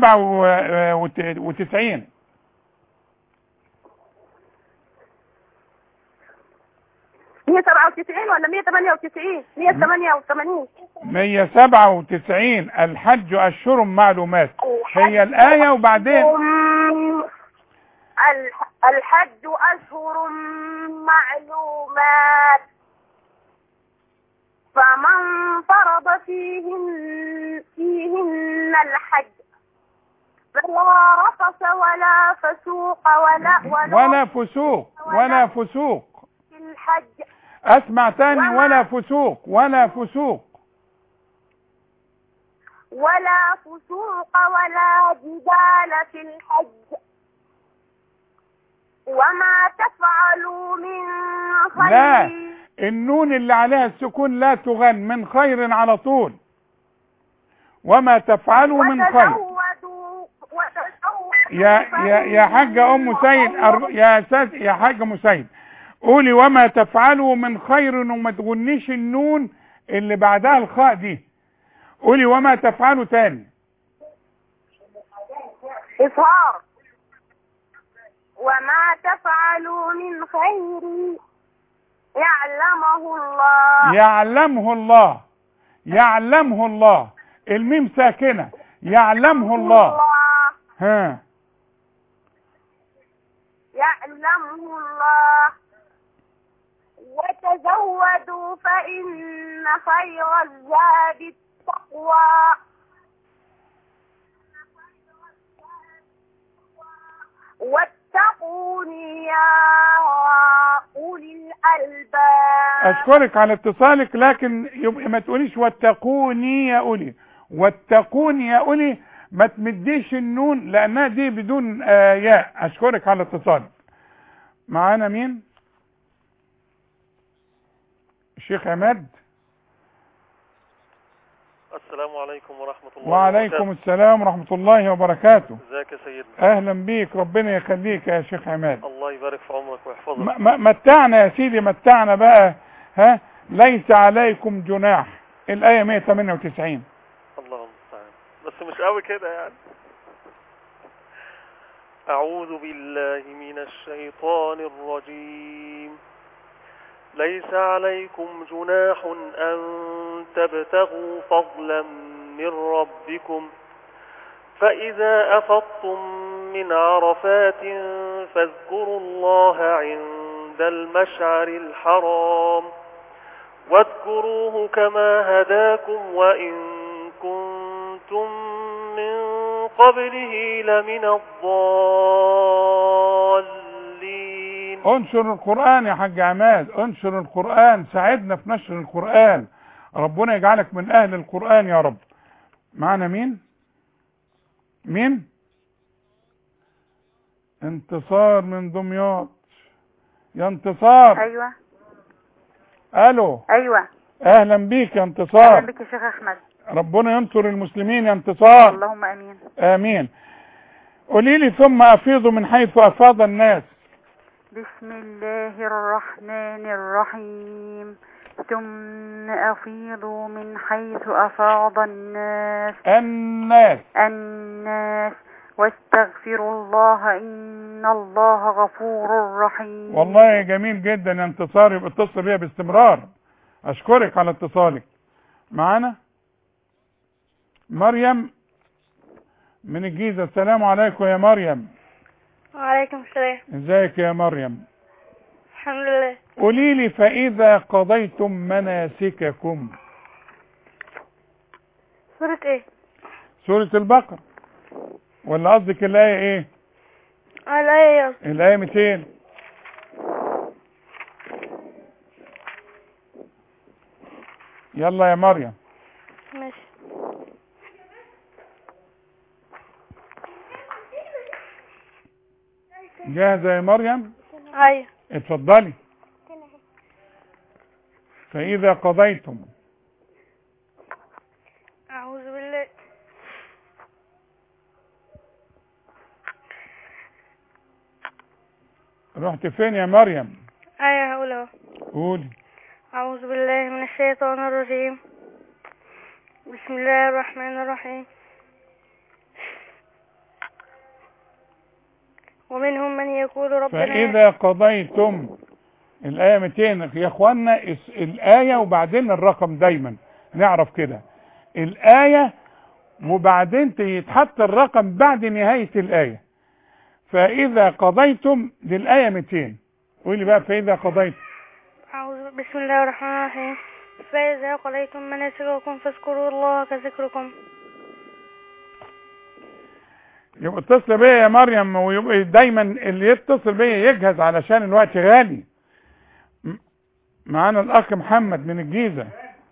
197 197 ولا 198 188 197 الحج أشهر معلومات هي الآية وبعدين أم- الح- الحج أشهر معلومات فمن فرض فيهن فيهن الحج فلا رفث ولا فسوق ولا ولا فسوق ولا فسوق في الحج أسمع تاني ولا فسوق ولا فسوق ولا فسوق ولا جدال في الحج وما تفعلوا من خير لا النون اللي عليها السكون لا تغن من خير على طول وما تفعلوا من خير وتزودوا وتزودوا يا يا يا حاجة أم سيد أر- يا أساس يا حاجة أم سيد قولي وما تفعلوا من خير وما تغنيش النون اللي بعدها الخاء دي قولي وما تفعلوا تاني إظهار وما تفعلوا من خير يعلمه الله يعلمه الله يعلمه الله الميم ساكنة يعلمه الله ها يعلمه الله وتزودوا فإن خير الزاد التقوى واتقوني يا أولي الألباب اشكرك على اتصالك لكن يبقى ما تقوليش واتقوني يا اولي واتقوني يا اولي ما تمديش النون لانها دي بدون آه ياء اشكرك على اتصالك معانا مين الشيخ عماد السلام عليكم ورحمة الله وعليكم السلام ورحمة الله وبركاته ازيك يا سيدنا اهلا بيك ربنا يخليك يا شيخ عماد الله يبارك في عمرك ويحفظك م- م- متعنا يا سيدي متعنا بقى ها ليس عليكم جناح الآية 198 الله المستعان بس مش قوي كده يعني أعوذ بالله من الشيطان الرجيم ليس عليكم جناح أن تبتغوا فضلا من ربكم فإذا أفضتم من عرفات فاذكروا الله عند المشعر الحرام واذكروه كما هداكم وإن كنتم من قبله لمن الضالين انشر القرآن يا حاج عماد انشر القرآن ساعدنا في نشر القرآن ربنا يجعلك من اهل القرآن يا رب معنا مين مين انتصار من دمياط يا انتصار ايوه الو ايوه اهلا بيك يا انتصار اهلا بك يا شيخ احمد ربنا ينصر المسلمين يا انتصار اللهم امين امين قولي لي ثم افيض من حيث افاض الناس بسم الله الرحمن الرحيم ثم أفيضوا من حيث أفاض الناس الناس الناس واستغفروا الله إن الله غفور رحيم والله جميل جدا يا انتصار يبقى اتصل بيها باستمرار اشكرك على اتصالك معانا مريم من الجيزة السلام عليكم يا مريم وعليكم السلام ازيك يا مريم الحمد لله قولي لي فإذا قضيتم مناسككم سورة ايه سورة البقرة ولا قصدك الآية ايه اه الآية يلا الآية 200 يلا يا مريم ماشي جاهزة يا مريم ايوه اتفضلي فإذا قضيتم أعوذ بالله رحت فين يا مريم ايوه هقول اهو قولي أعوذ بالله من الشيطان الرجيم بسم الله الرحمن الرحيم ومنهم من يقول ربنا فإذا قضيتم الآية 200 يا اخوانا اس- الآية وبعدين الرقم دايما نعرف كده الآية وبعدين يتحط الرقم بعد نهاية الآية فإذا قضيتم للآية 200 قولي بقى فإذا قضيتم أعوذ بسم الله الرحمن الرحيم فإذا قضيتم مناسككم فاذكروا الله كذكركم يبقى اتصل بيا يا مريم ويبقى دايما اللي يتصل بيا يجهز علشان الوقت غالي م- معانا الاخ محمد من الجيزه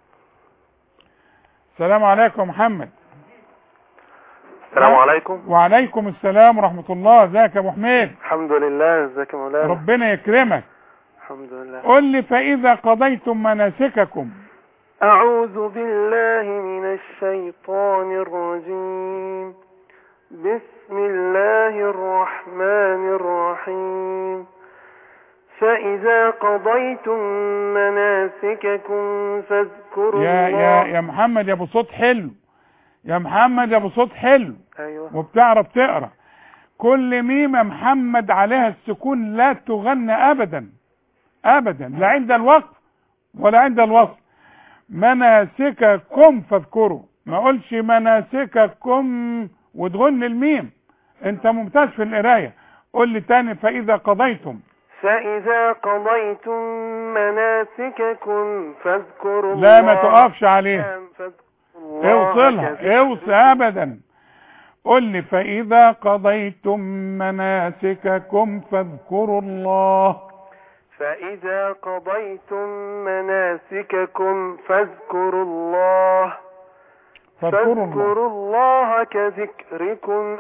السلام عليكم يا محمد السلام عليكم وعليكم السلام ورحمه الله ازيك يا ابو حميد الحمد لله ازيك يا مولانا ربنا يكرمك الحمد لله قل لي فاذا قضيتم مناسككم أعوذ بالله من الشيطان الرجيم بسم الله الرحمن الرحيم فإذا قضيتم مناسككم فاذكروا يا الله يا يا محمد يا ابو صوت حلو يا محمد يا ابو صوت حلو أيوة وبتعرف تقرا كل ميم يا محمد عليها السكون لا تغنى ابدا ابدا لا عند الوقف ولا عند الوصف مناسككم فاذكروا ما اقولش مناسككم وتغن الميم انت ممتاز في القرايه قول لي تاني فاذا قضيتم فإذا قضيتم مناسككم فاذكروا لا ما الله تقفش عليها فاذكروا الله اوصلها كذكركم. اوصل ابدا قل لي فاذا قضيتم مناسككم فاذكروا الله فإذا قضيتم مناسككم فاذكروا الله فاذكروا الله فاذكروا الله كذكركم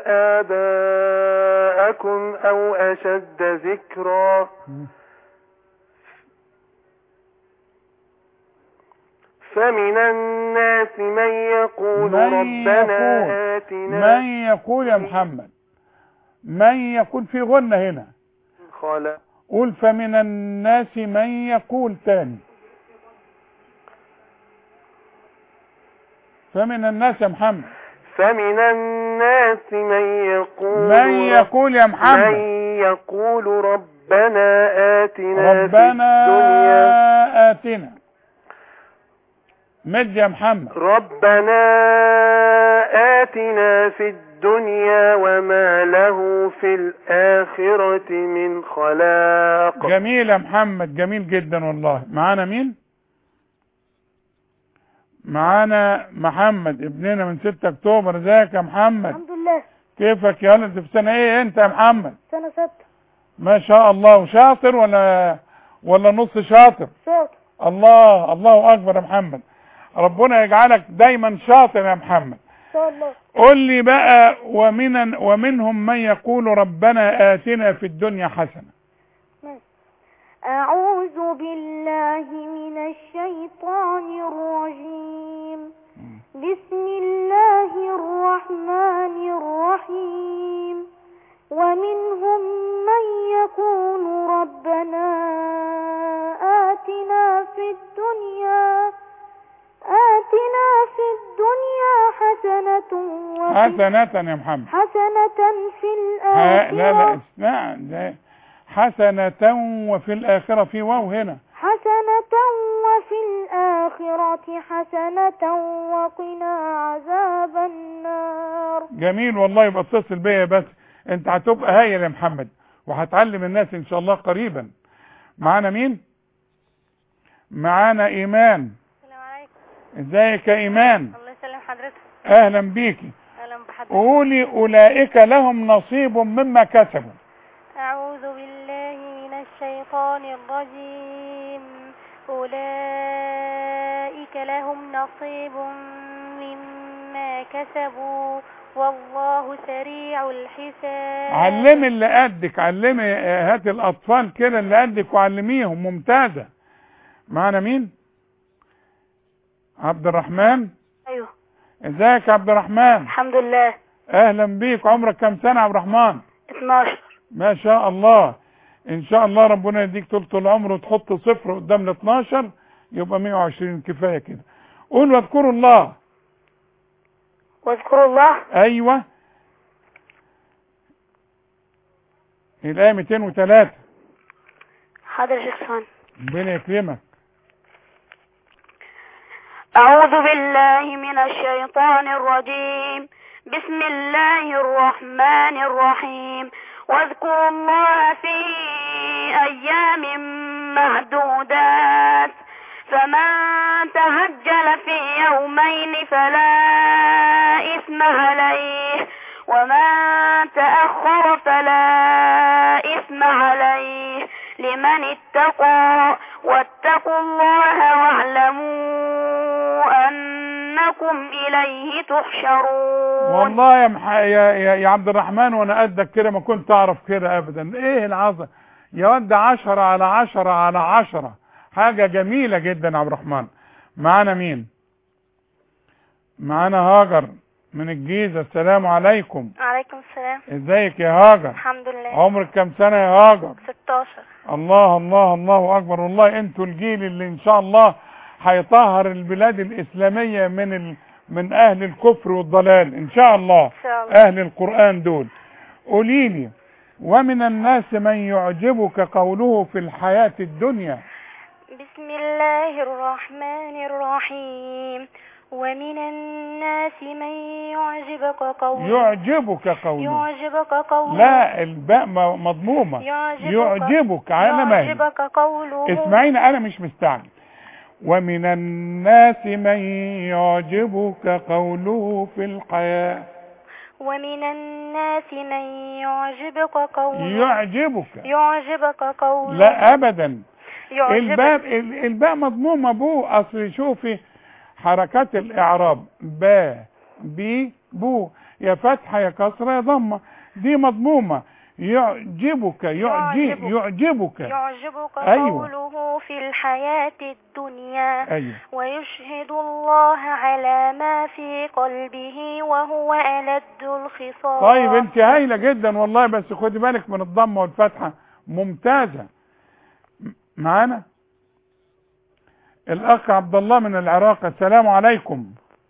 آباءكم أو أشد ذكرا فمن الناس من يقول من ربنا يقول آتنا من يقول يا محمد من يقول في غنة هنا خلا قول فمن الناس من يقول تاني فمن الناس يا محمد فمن الناس من يقول من يقول يا من محمد يقول ربنا آتنا في ربنا الدنيا آتنا مد يا محمد ربنا آتنا في الدنيا وما له في الآخرة من خلاق جميل يا محمد جميل جدا والله معانا مين معانا محمد ابننا من 6 اكتوبر ازيك يا محمد الحمد لله كيفك يا ولد في سنه ايه انت يا محمد سنة ستة ما شاء الله وشاطر ولا ولا نص شاطر شاطر الله الله اكبر يا محمد ربنا يجعلك دايما شاطر يا محمد إن شاء الله قل لي بقى ومن ومنهم من يقول ربنا آتنا في الدنيا حسنة أعوذ بالله من الشيطان الرجيم بسم الله الرحمن الرحيم ومنهم من يقول ربنا آتنا في الدنيا آتنا في الدنيا حسنة وفي حسنة يا محمد حسنة في ها لا لا الآخرة اسمع ده حسنة وفي الآخرة في واو هنا حسنة وفي الآخرة حسنة وقنا عذاب النار جميل والله يبقى اتصل بيا بس انت هتبقى هايل يا محمد وهتعلم الناس ان شاء الله قريبا معانا مين معانا ايمان السلام عليكم ازيك يا ايمان الله يسلم حضرتك اهلا بيكي أهلا بحضرتك قولي اولئك لهم نصيب مما كسبوا أعوذ بالله من الشيطان الرجيم أولئك لهم نصيب مما كسبوا والله سريع الحساب علمي اللي قدك علمي آه، هاتي الاطفال كده اللي قدك وعلميهم ممتازة معانا مين عبد الرحمن أيوه ازيك يا عبد الرحمن الحمد لله اهلا بيك عمرك كام سنة يا عبد الرحمن 12 ما شاء الله ان شاء الله ربنا يديك طول العمر وتحط صفر قدام ال 12 يبقى 120 كفايه كده قول واذكروا الله واذكروا الله ايوه الايه 203 حاضر يا شيخ سهان ربنا يكرمك أعوذ بالله من الشيطان الرجيم بسم الله الرحمن الرحيم واذكروا الله في أيام معدودات فمن تهجل في يومين فلا إثم عليه ومن تأخر فلا إثم عليه لمن اتقى واتقوا الله واعلموا أنكم إليه تحشرون والله يا, مح... يا, يا, يا عبد الرحمن وانا قدك كده ما كنت اعرف كده ابدا ايه العظم يا ود عشرة على عشرة على عشرة حاجة جميلة جدا يا عبد الرحمن معانا مين معانا هاجر من الجيزة السلام عليكم عليكم السلام ازيك يا هاجر الحمد لله عمرك كام سنة يا هاجر 16 الله الله الله اكبر والله انتوا الجيل اللي ان شاء الله هيطهر البلاد الاسلامية من ال... من اهل الكفر والضلال ان شاء الله إن شاء الله اهل القرآن دول قولي لي ومن الناس من يعجبك قوله في الحياة الدنيا بسم الله الرحمن الرحيم ومن الناس من يعجبك قوله يعجبك قوله يعجبك قوله لا الباء م- مضمومة يعجبك يعجبك على ما هي. يعجبك قوله اسمعيني انا مش مستعجل ومن الناس من يعجبك قوله في الحياة ومن الناس من يعجبك قوله يعجبك يعجبك قوله لا ابدا يعجبك الباء ال- الباء مضمومة بو اصل شوفي حركات الاعراب با بي بو يا فتحة يا كسرة يا ضمة دي مضمومة يعجبك يعجي يعجبك. يعجبك يعجبك أيوة. قوله في الحياة الدنيا ايوه ويشهد الله على ما في قلبه وهو ألد الخصام طيب انت هايلة جدا والله بس خدي بالك من الضمة والفتحة ممتازة م- معانا الاخ عبد الله من العراق السلام عليكم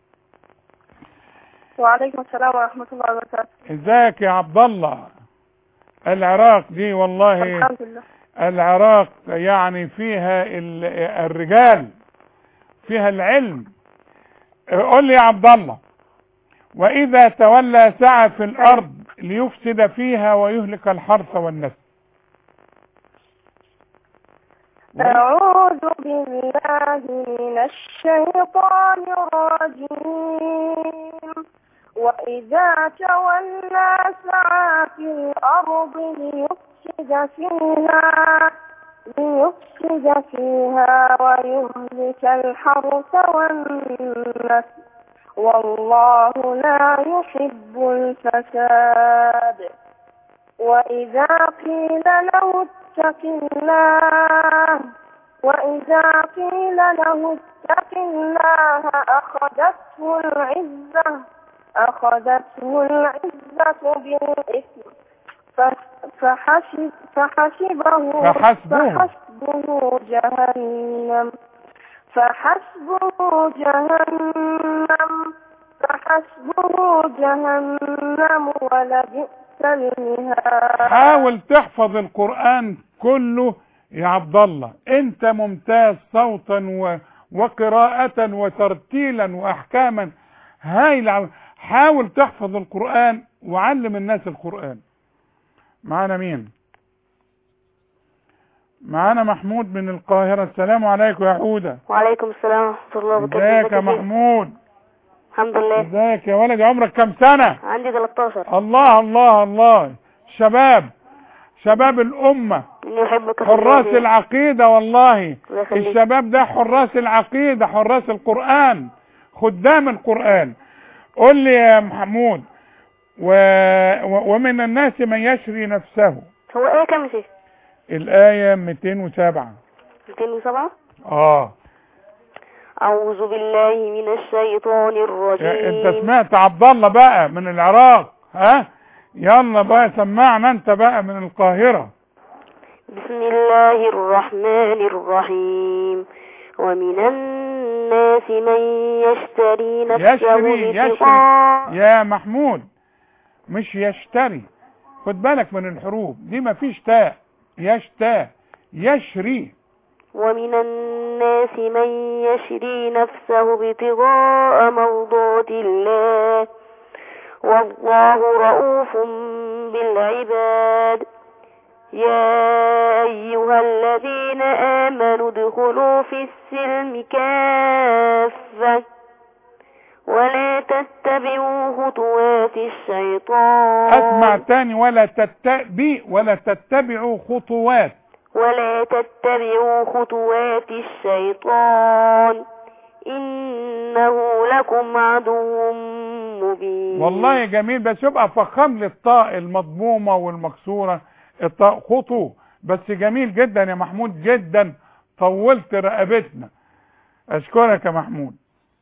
وعليكم السلام ورحمة الله وبركاته ازيك يا عبد الله العراق دي والله الحمد لله العراق يعني فيها ال- الرجال فيها العلم قول لي يا عبد الله واذا تولى سعى في الارض ليفسد فيها ويهلك الحرث والنسل أعوذ بالله من الشيطان الرجيم وإذا تولى سعى في الأرض ليفسد فيها ليفسد فيها ويهلك الحرث والنسل والله لا يحب الفساد وإذا قيل له اتق الله وإذا قيل له اتق الله أخذته العزة أخذته العزة بالإثم ف- فحسب فحسبه فحسبه. فحسبه جهنم فحسبه جهنم فحسبه جهنم ولبئس المهاد حاول تحفظ القرآن كله يا عبد الله انت ممتاز صوتا و... وقراءة وترتيلا واحكاما هايل عم- حاول تحفظ القرآن وعلم الناس القرآن معانا مين معانا محمود من القاهرة السلام عليكم يا حودة وعليكم السلام ورحمة الله وبركاته ازيك يا محمود الحمد لله ازيك يا ولد عمرك كم سنة عندي 13 الله الله الله شباب شباب الأمة إني أحبك في حراس الله. العقيدة والله الله يخليك. الشباب ده حراس العقيدة حراس القرآن خدام القرآن قل لي يا محمود و... و... ومن الناس من يشري نفسه هو إيه كام شيء الآية 207 207 اه أعوذ بالله من الشيطان الرجيم انت سمعت عبد الله بقى من العراق ها يلا بقى سمعنا انت بقى من القاهرة بسم الله الرحمن الرحيم ومن الناس من يشتري نفسه يشري يشري ابتغاء يا محمود مش يشتري خد بالك من الحروف دي مفيش تاء يشتا يشري ومن الناس من يشري نفسه ابتغاء مرضات الله والله رؤوف بالعباد يا أيها الذين آمنوا ادخلوا في السلم كافة ولا تتبعوا خطوات الشيطان اسمع تاني ولا تتبع ولا تتبعوا خطوات ولا تتبعوا خطوات الشيطان إنه لكم عدو مبين والله جميل بس يبقى فخم لي الطاء المضمومة والمكسورة الطاء خطو بس جميل جدا يا محمود جدا طولت رقبتنا اشكرك يا محمود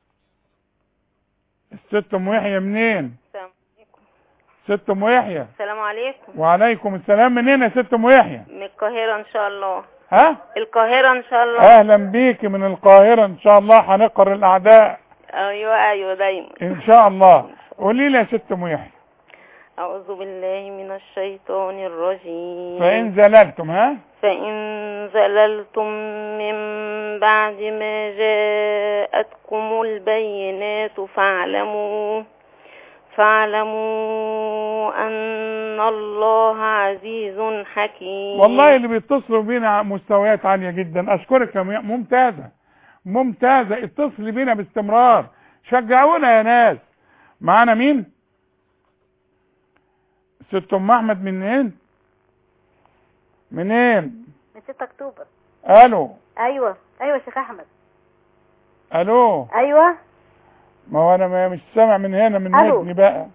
الست ام يحيى منين ست ام يحيى السلام عليكم وعليكم السلام منين يا ست ام يحيى من القاهرة إن شاء الله ها القاهرة إن شاء الله اهلا بيكي من القاهرة ان شاء الله هنقر الاعداء أيوة أيوة دايما ان شاء الله قولي لي يا ست ام يحيى أعوذ بالله من الشيطان الرجيم فان زللتم ها فإن زللتم من بعد ما جاءتكم البينات فاعلموا فاعلموا أن الله عزيز حكيم والله اللي بيتصلوا بينا مستويات عالية جدا اشكرك يا م- ممتازة ممتازة اتصلي بينا باستمرار شجعونا يا ناس معانا مين ست ام احمد منين منين من 6 اكتوبر الو ايوه ايوه يا شيخ احمد الو ايوه ما هو انا ما- مش سامع من هنا من ألو. ودني بقى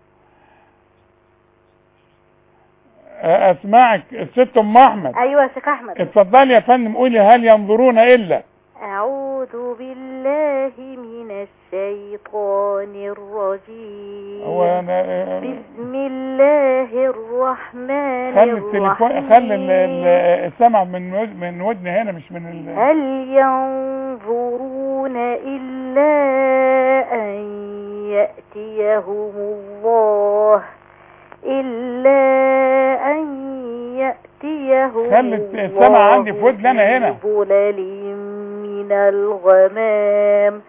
أ- اسمعك الست ام احمد ايوه يا شيخ احمد اتفضلي يا فندم قولي هل ينظرون الا اعوذ بالله من الشيطان الرجيم هو انا بسم الله الرحمن خلي التليفون الرحيم خلي ال- ال- السمع من ود- من ودني هنا مش من ال... هل ينظرون إلا أن يأتيهم الله إلا أن يأتيهم خلي الت- السمع عندي في ودني أنا هنا. في ظلل من الغمام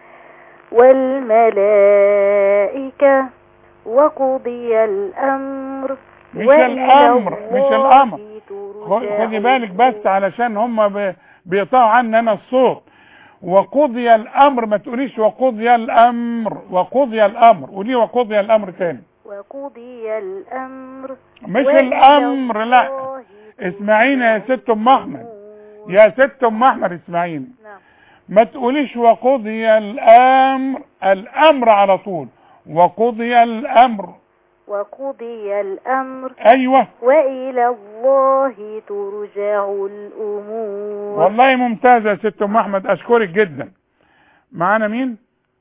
والملائكة وقضي الأمر مش وإلى الامر مش الله الامر ترجع خ- خدي بالك بس علشان هم ب... بيقطعوا عني انا الصوت وقضي الامر ما تقوليش وقضي الامر وقضي الامر قولي وقضي الامر تاني وقضي الأمر مش وإلى الامر لا الله اسمعيني يا ست ام احمد يا ست ام احمد اسمعيني نعم. ما تقوليش وقضي الامر الامر على طول وقضي الامر وقضي الأمر ايوه وإلى الله ترجع الأمور والله ممتازة يا ست ام احمد اشكرك جدا معانا مين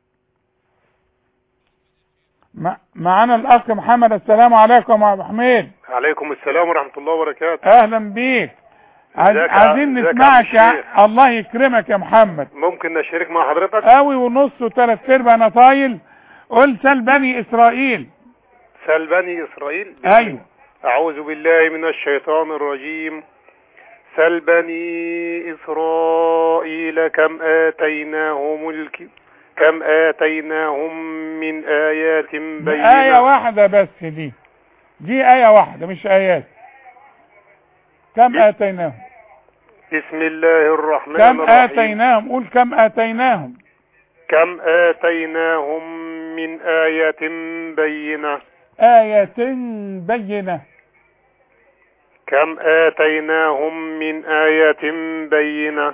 مع- معانا الاخ محمد السلام عليكم يا ابو حميد عليكم السلام ورحمة الله وبركاته اهلا بيك عايز- ازيك يا- عايزين ازيك يا نسمعك عم يا الشيخ؟ الله يكرمك يا محمد ممكن نشارك مع حضرتك قوي ونص وثلاث ارباع انا طايل قل سل بني اسرائيل سل بني إسرائيل ايوه أعوذ بالله من الشيطان الرجيم سل بني إسرائيل كم آتيناهم الك... كم آتيناهم من آيات بينات آية واحدة بس دي دي آية واحدة مش آيات كم آتيناهم بسم الله الرحمن كم الرحيم آتيناهم قول كم آتيناهم كم آتيناهم من آية بينة آية بينة كم آتيناهم من آية بينة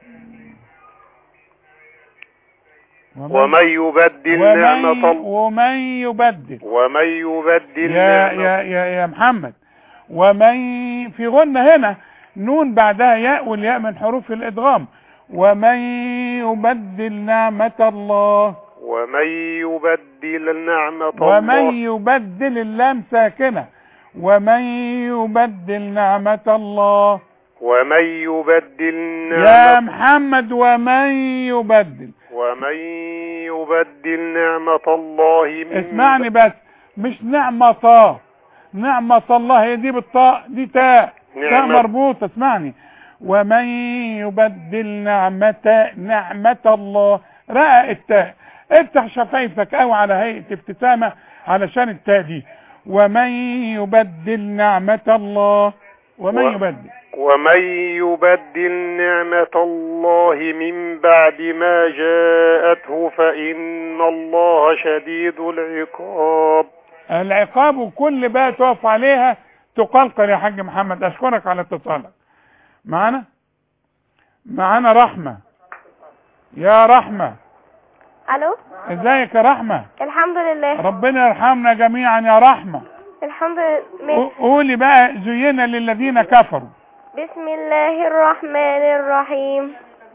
ومن يبدل ومن, نعمة الله ومن يبدل ومن يبدل يا نعمة يا يا يا محمد ومن في غنة هنا نون بعدها ياء والياء من حروف الإدغام ومن يبدل نعمة الله ومن يبدل نعمة ومن الله يبدل اللام ساكنة ومن يبدل نعمة الله ومن يبدل يا نعمة محمد ومن يبدل ومن يبدل نعمة الله من اسمعني بس مش نعمة طا نعمة الله هي دي بالطاء دي تاء تاء نعمة. مربوطة اسمعني ومن يبدل نعمة نعمة الله رقق التاء افتح شفايفك او على هيئة ابتسامة علشان التاء دي ومن يبدل نعمة الله ومن و- يبدل ومن يبدل نعمة الله من بعد ما جاءته فإن الله شديد العقاب العقاب وكل بقى تقف عليها تقلقل يا حاج محمد اشكرك على اتصالك معانا معانا رحمة يا رحمة الو ازيك يا رحمة الحمد لله ربنا يرحمنا جميعا يا رحمة الحمد لله قو- قولي بقى زينا للذين كفروا بسم الله الرحمن الرحيم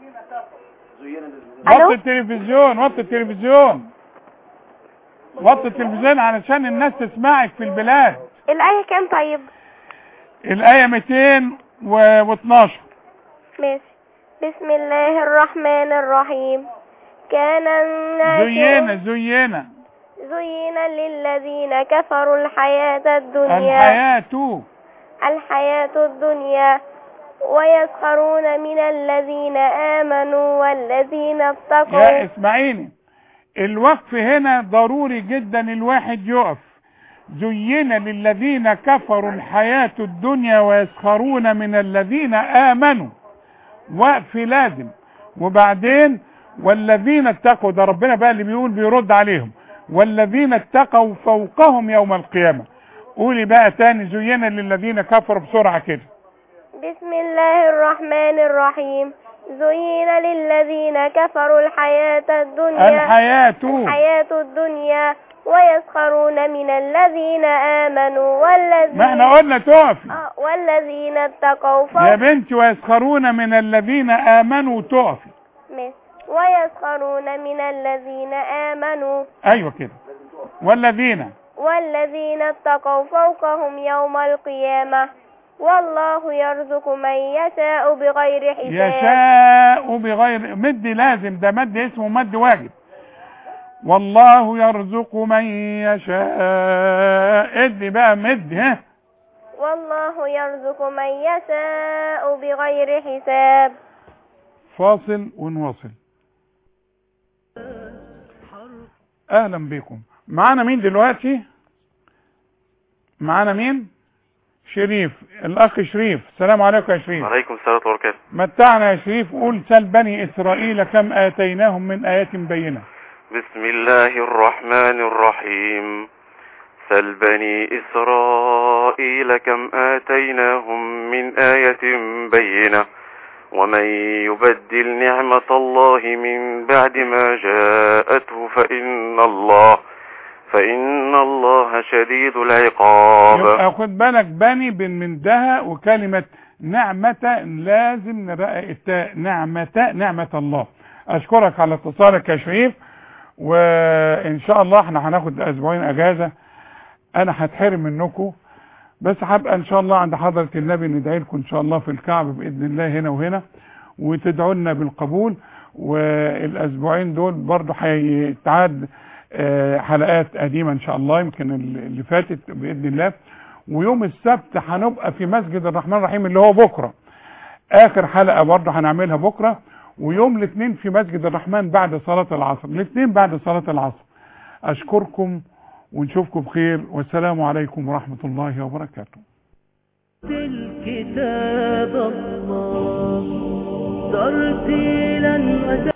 وطي الو التلفزيون وطي التلفزيون وطي التلفزيون علشان الناس تسمعك في البلاد الآية كام طيب الآية 212 ماشي بسم الله الرحمن الرحيم كان الناس زينا زينا زين للذين كفروا الحياة الدنيا الحياة الحياة الدنيا ويسخرون من الذين آمنوا والذين يا اتقوا اسمعيني الوقف هنا ضروري جدا الواحد يقف زين للذين كفروا الحياة الدنيا ويسخرون من الذين آمنوا وقف لازم وبعدين والذين اتقوا ده ربنا بقى اللي بيقول بيرد عليهم والذين اتقوا فوقهم يوم القيامة قولي بقى تاني زين للذين كفروا بسرعة كده بسم الله الرحمن الرحيم زين للذين كفروا الحياة الدنيا الحياة الحياة الدنيا ويسخرون من الذين آمنوا والذين ما احنا قلنا تقفي آه، والذين اتقوا فوق يا بنتي ويسخرون من الذين آمنوا تقفي ماشي. ويسخرون من الذين آمنوا ايوه كده والذين والذين اتقوا فوقهم يوم القيامة والله يرزق من يشاء بغير حساب يشاء بغير مد لازم ده مد اسمه مد واجب والله يرزق من يشاء ادي بقى مد ها والله يرزق من يشاء بغير حساب فاصل ونواصل اهلا بكم معانا مين دلوقتي معانا مين شريف الاخ شريف السلام عليكم يا شريف عليكم السلام ورحمة الله وبركاته متعنا يا شريف قول سل بني اسرائيل كم اتيناهم من ايات بينه بسم الله الرحمن الرحيم سل بني إسرائيل كم آتيناهم من آية بينة ومن يبدل نعمة الله من بعد ما جاءته فإن الله فإن الله شديد العقاب يبقى خد بالك بني بن من ده وكلمة نعمة لازم نرقق التاء نعمة نعمة الله اشكرك على اتصالك يا شريف وان شاء الله احنا هناخد اسبوعين اجازة انا هتحرم منكم بس هبقى ان شاء الله عند حضرة النبي ندعي لكم ان شاء الله في الكعبة باذن الله هنا وهنا وتدعوا لنا بالقبول والاسبوعين دول برضو هيتعاد آه، حلقات قديمة ان شاء الله يمكن اللي فاتت باذن الله ويوم السبت هنبقى في مسجد الرحمن الرحيم اللي هو بكرة اخر حلقة برضو هنعملها بكرة ويوم الاثنين في مسجد الرحمن بعد صلاة العصر الاثنين بعد صلاة العصر اشكركم ونشوفكم بخير والسلام عليكم ورحمة الله وبركاته الكتاب الله ترتيلا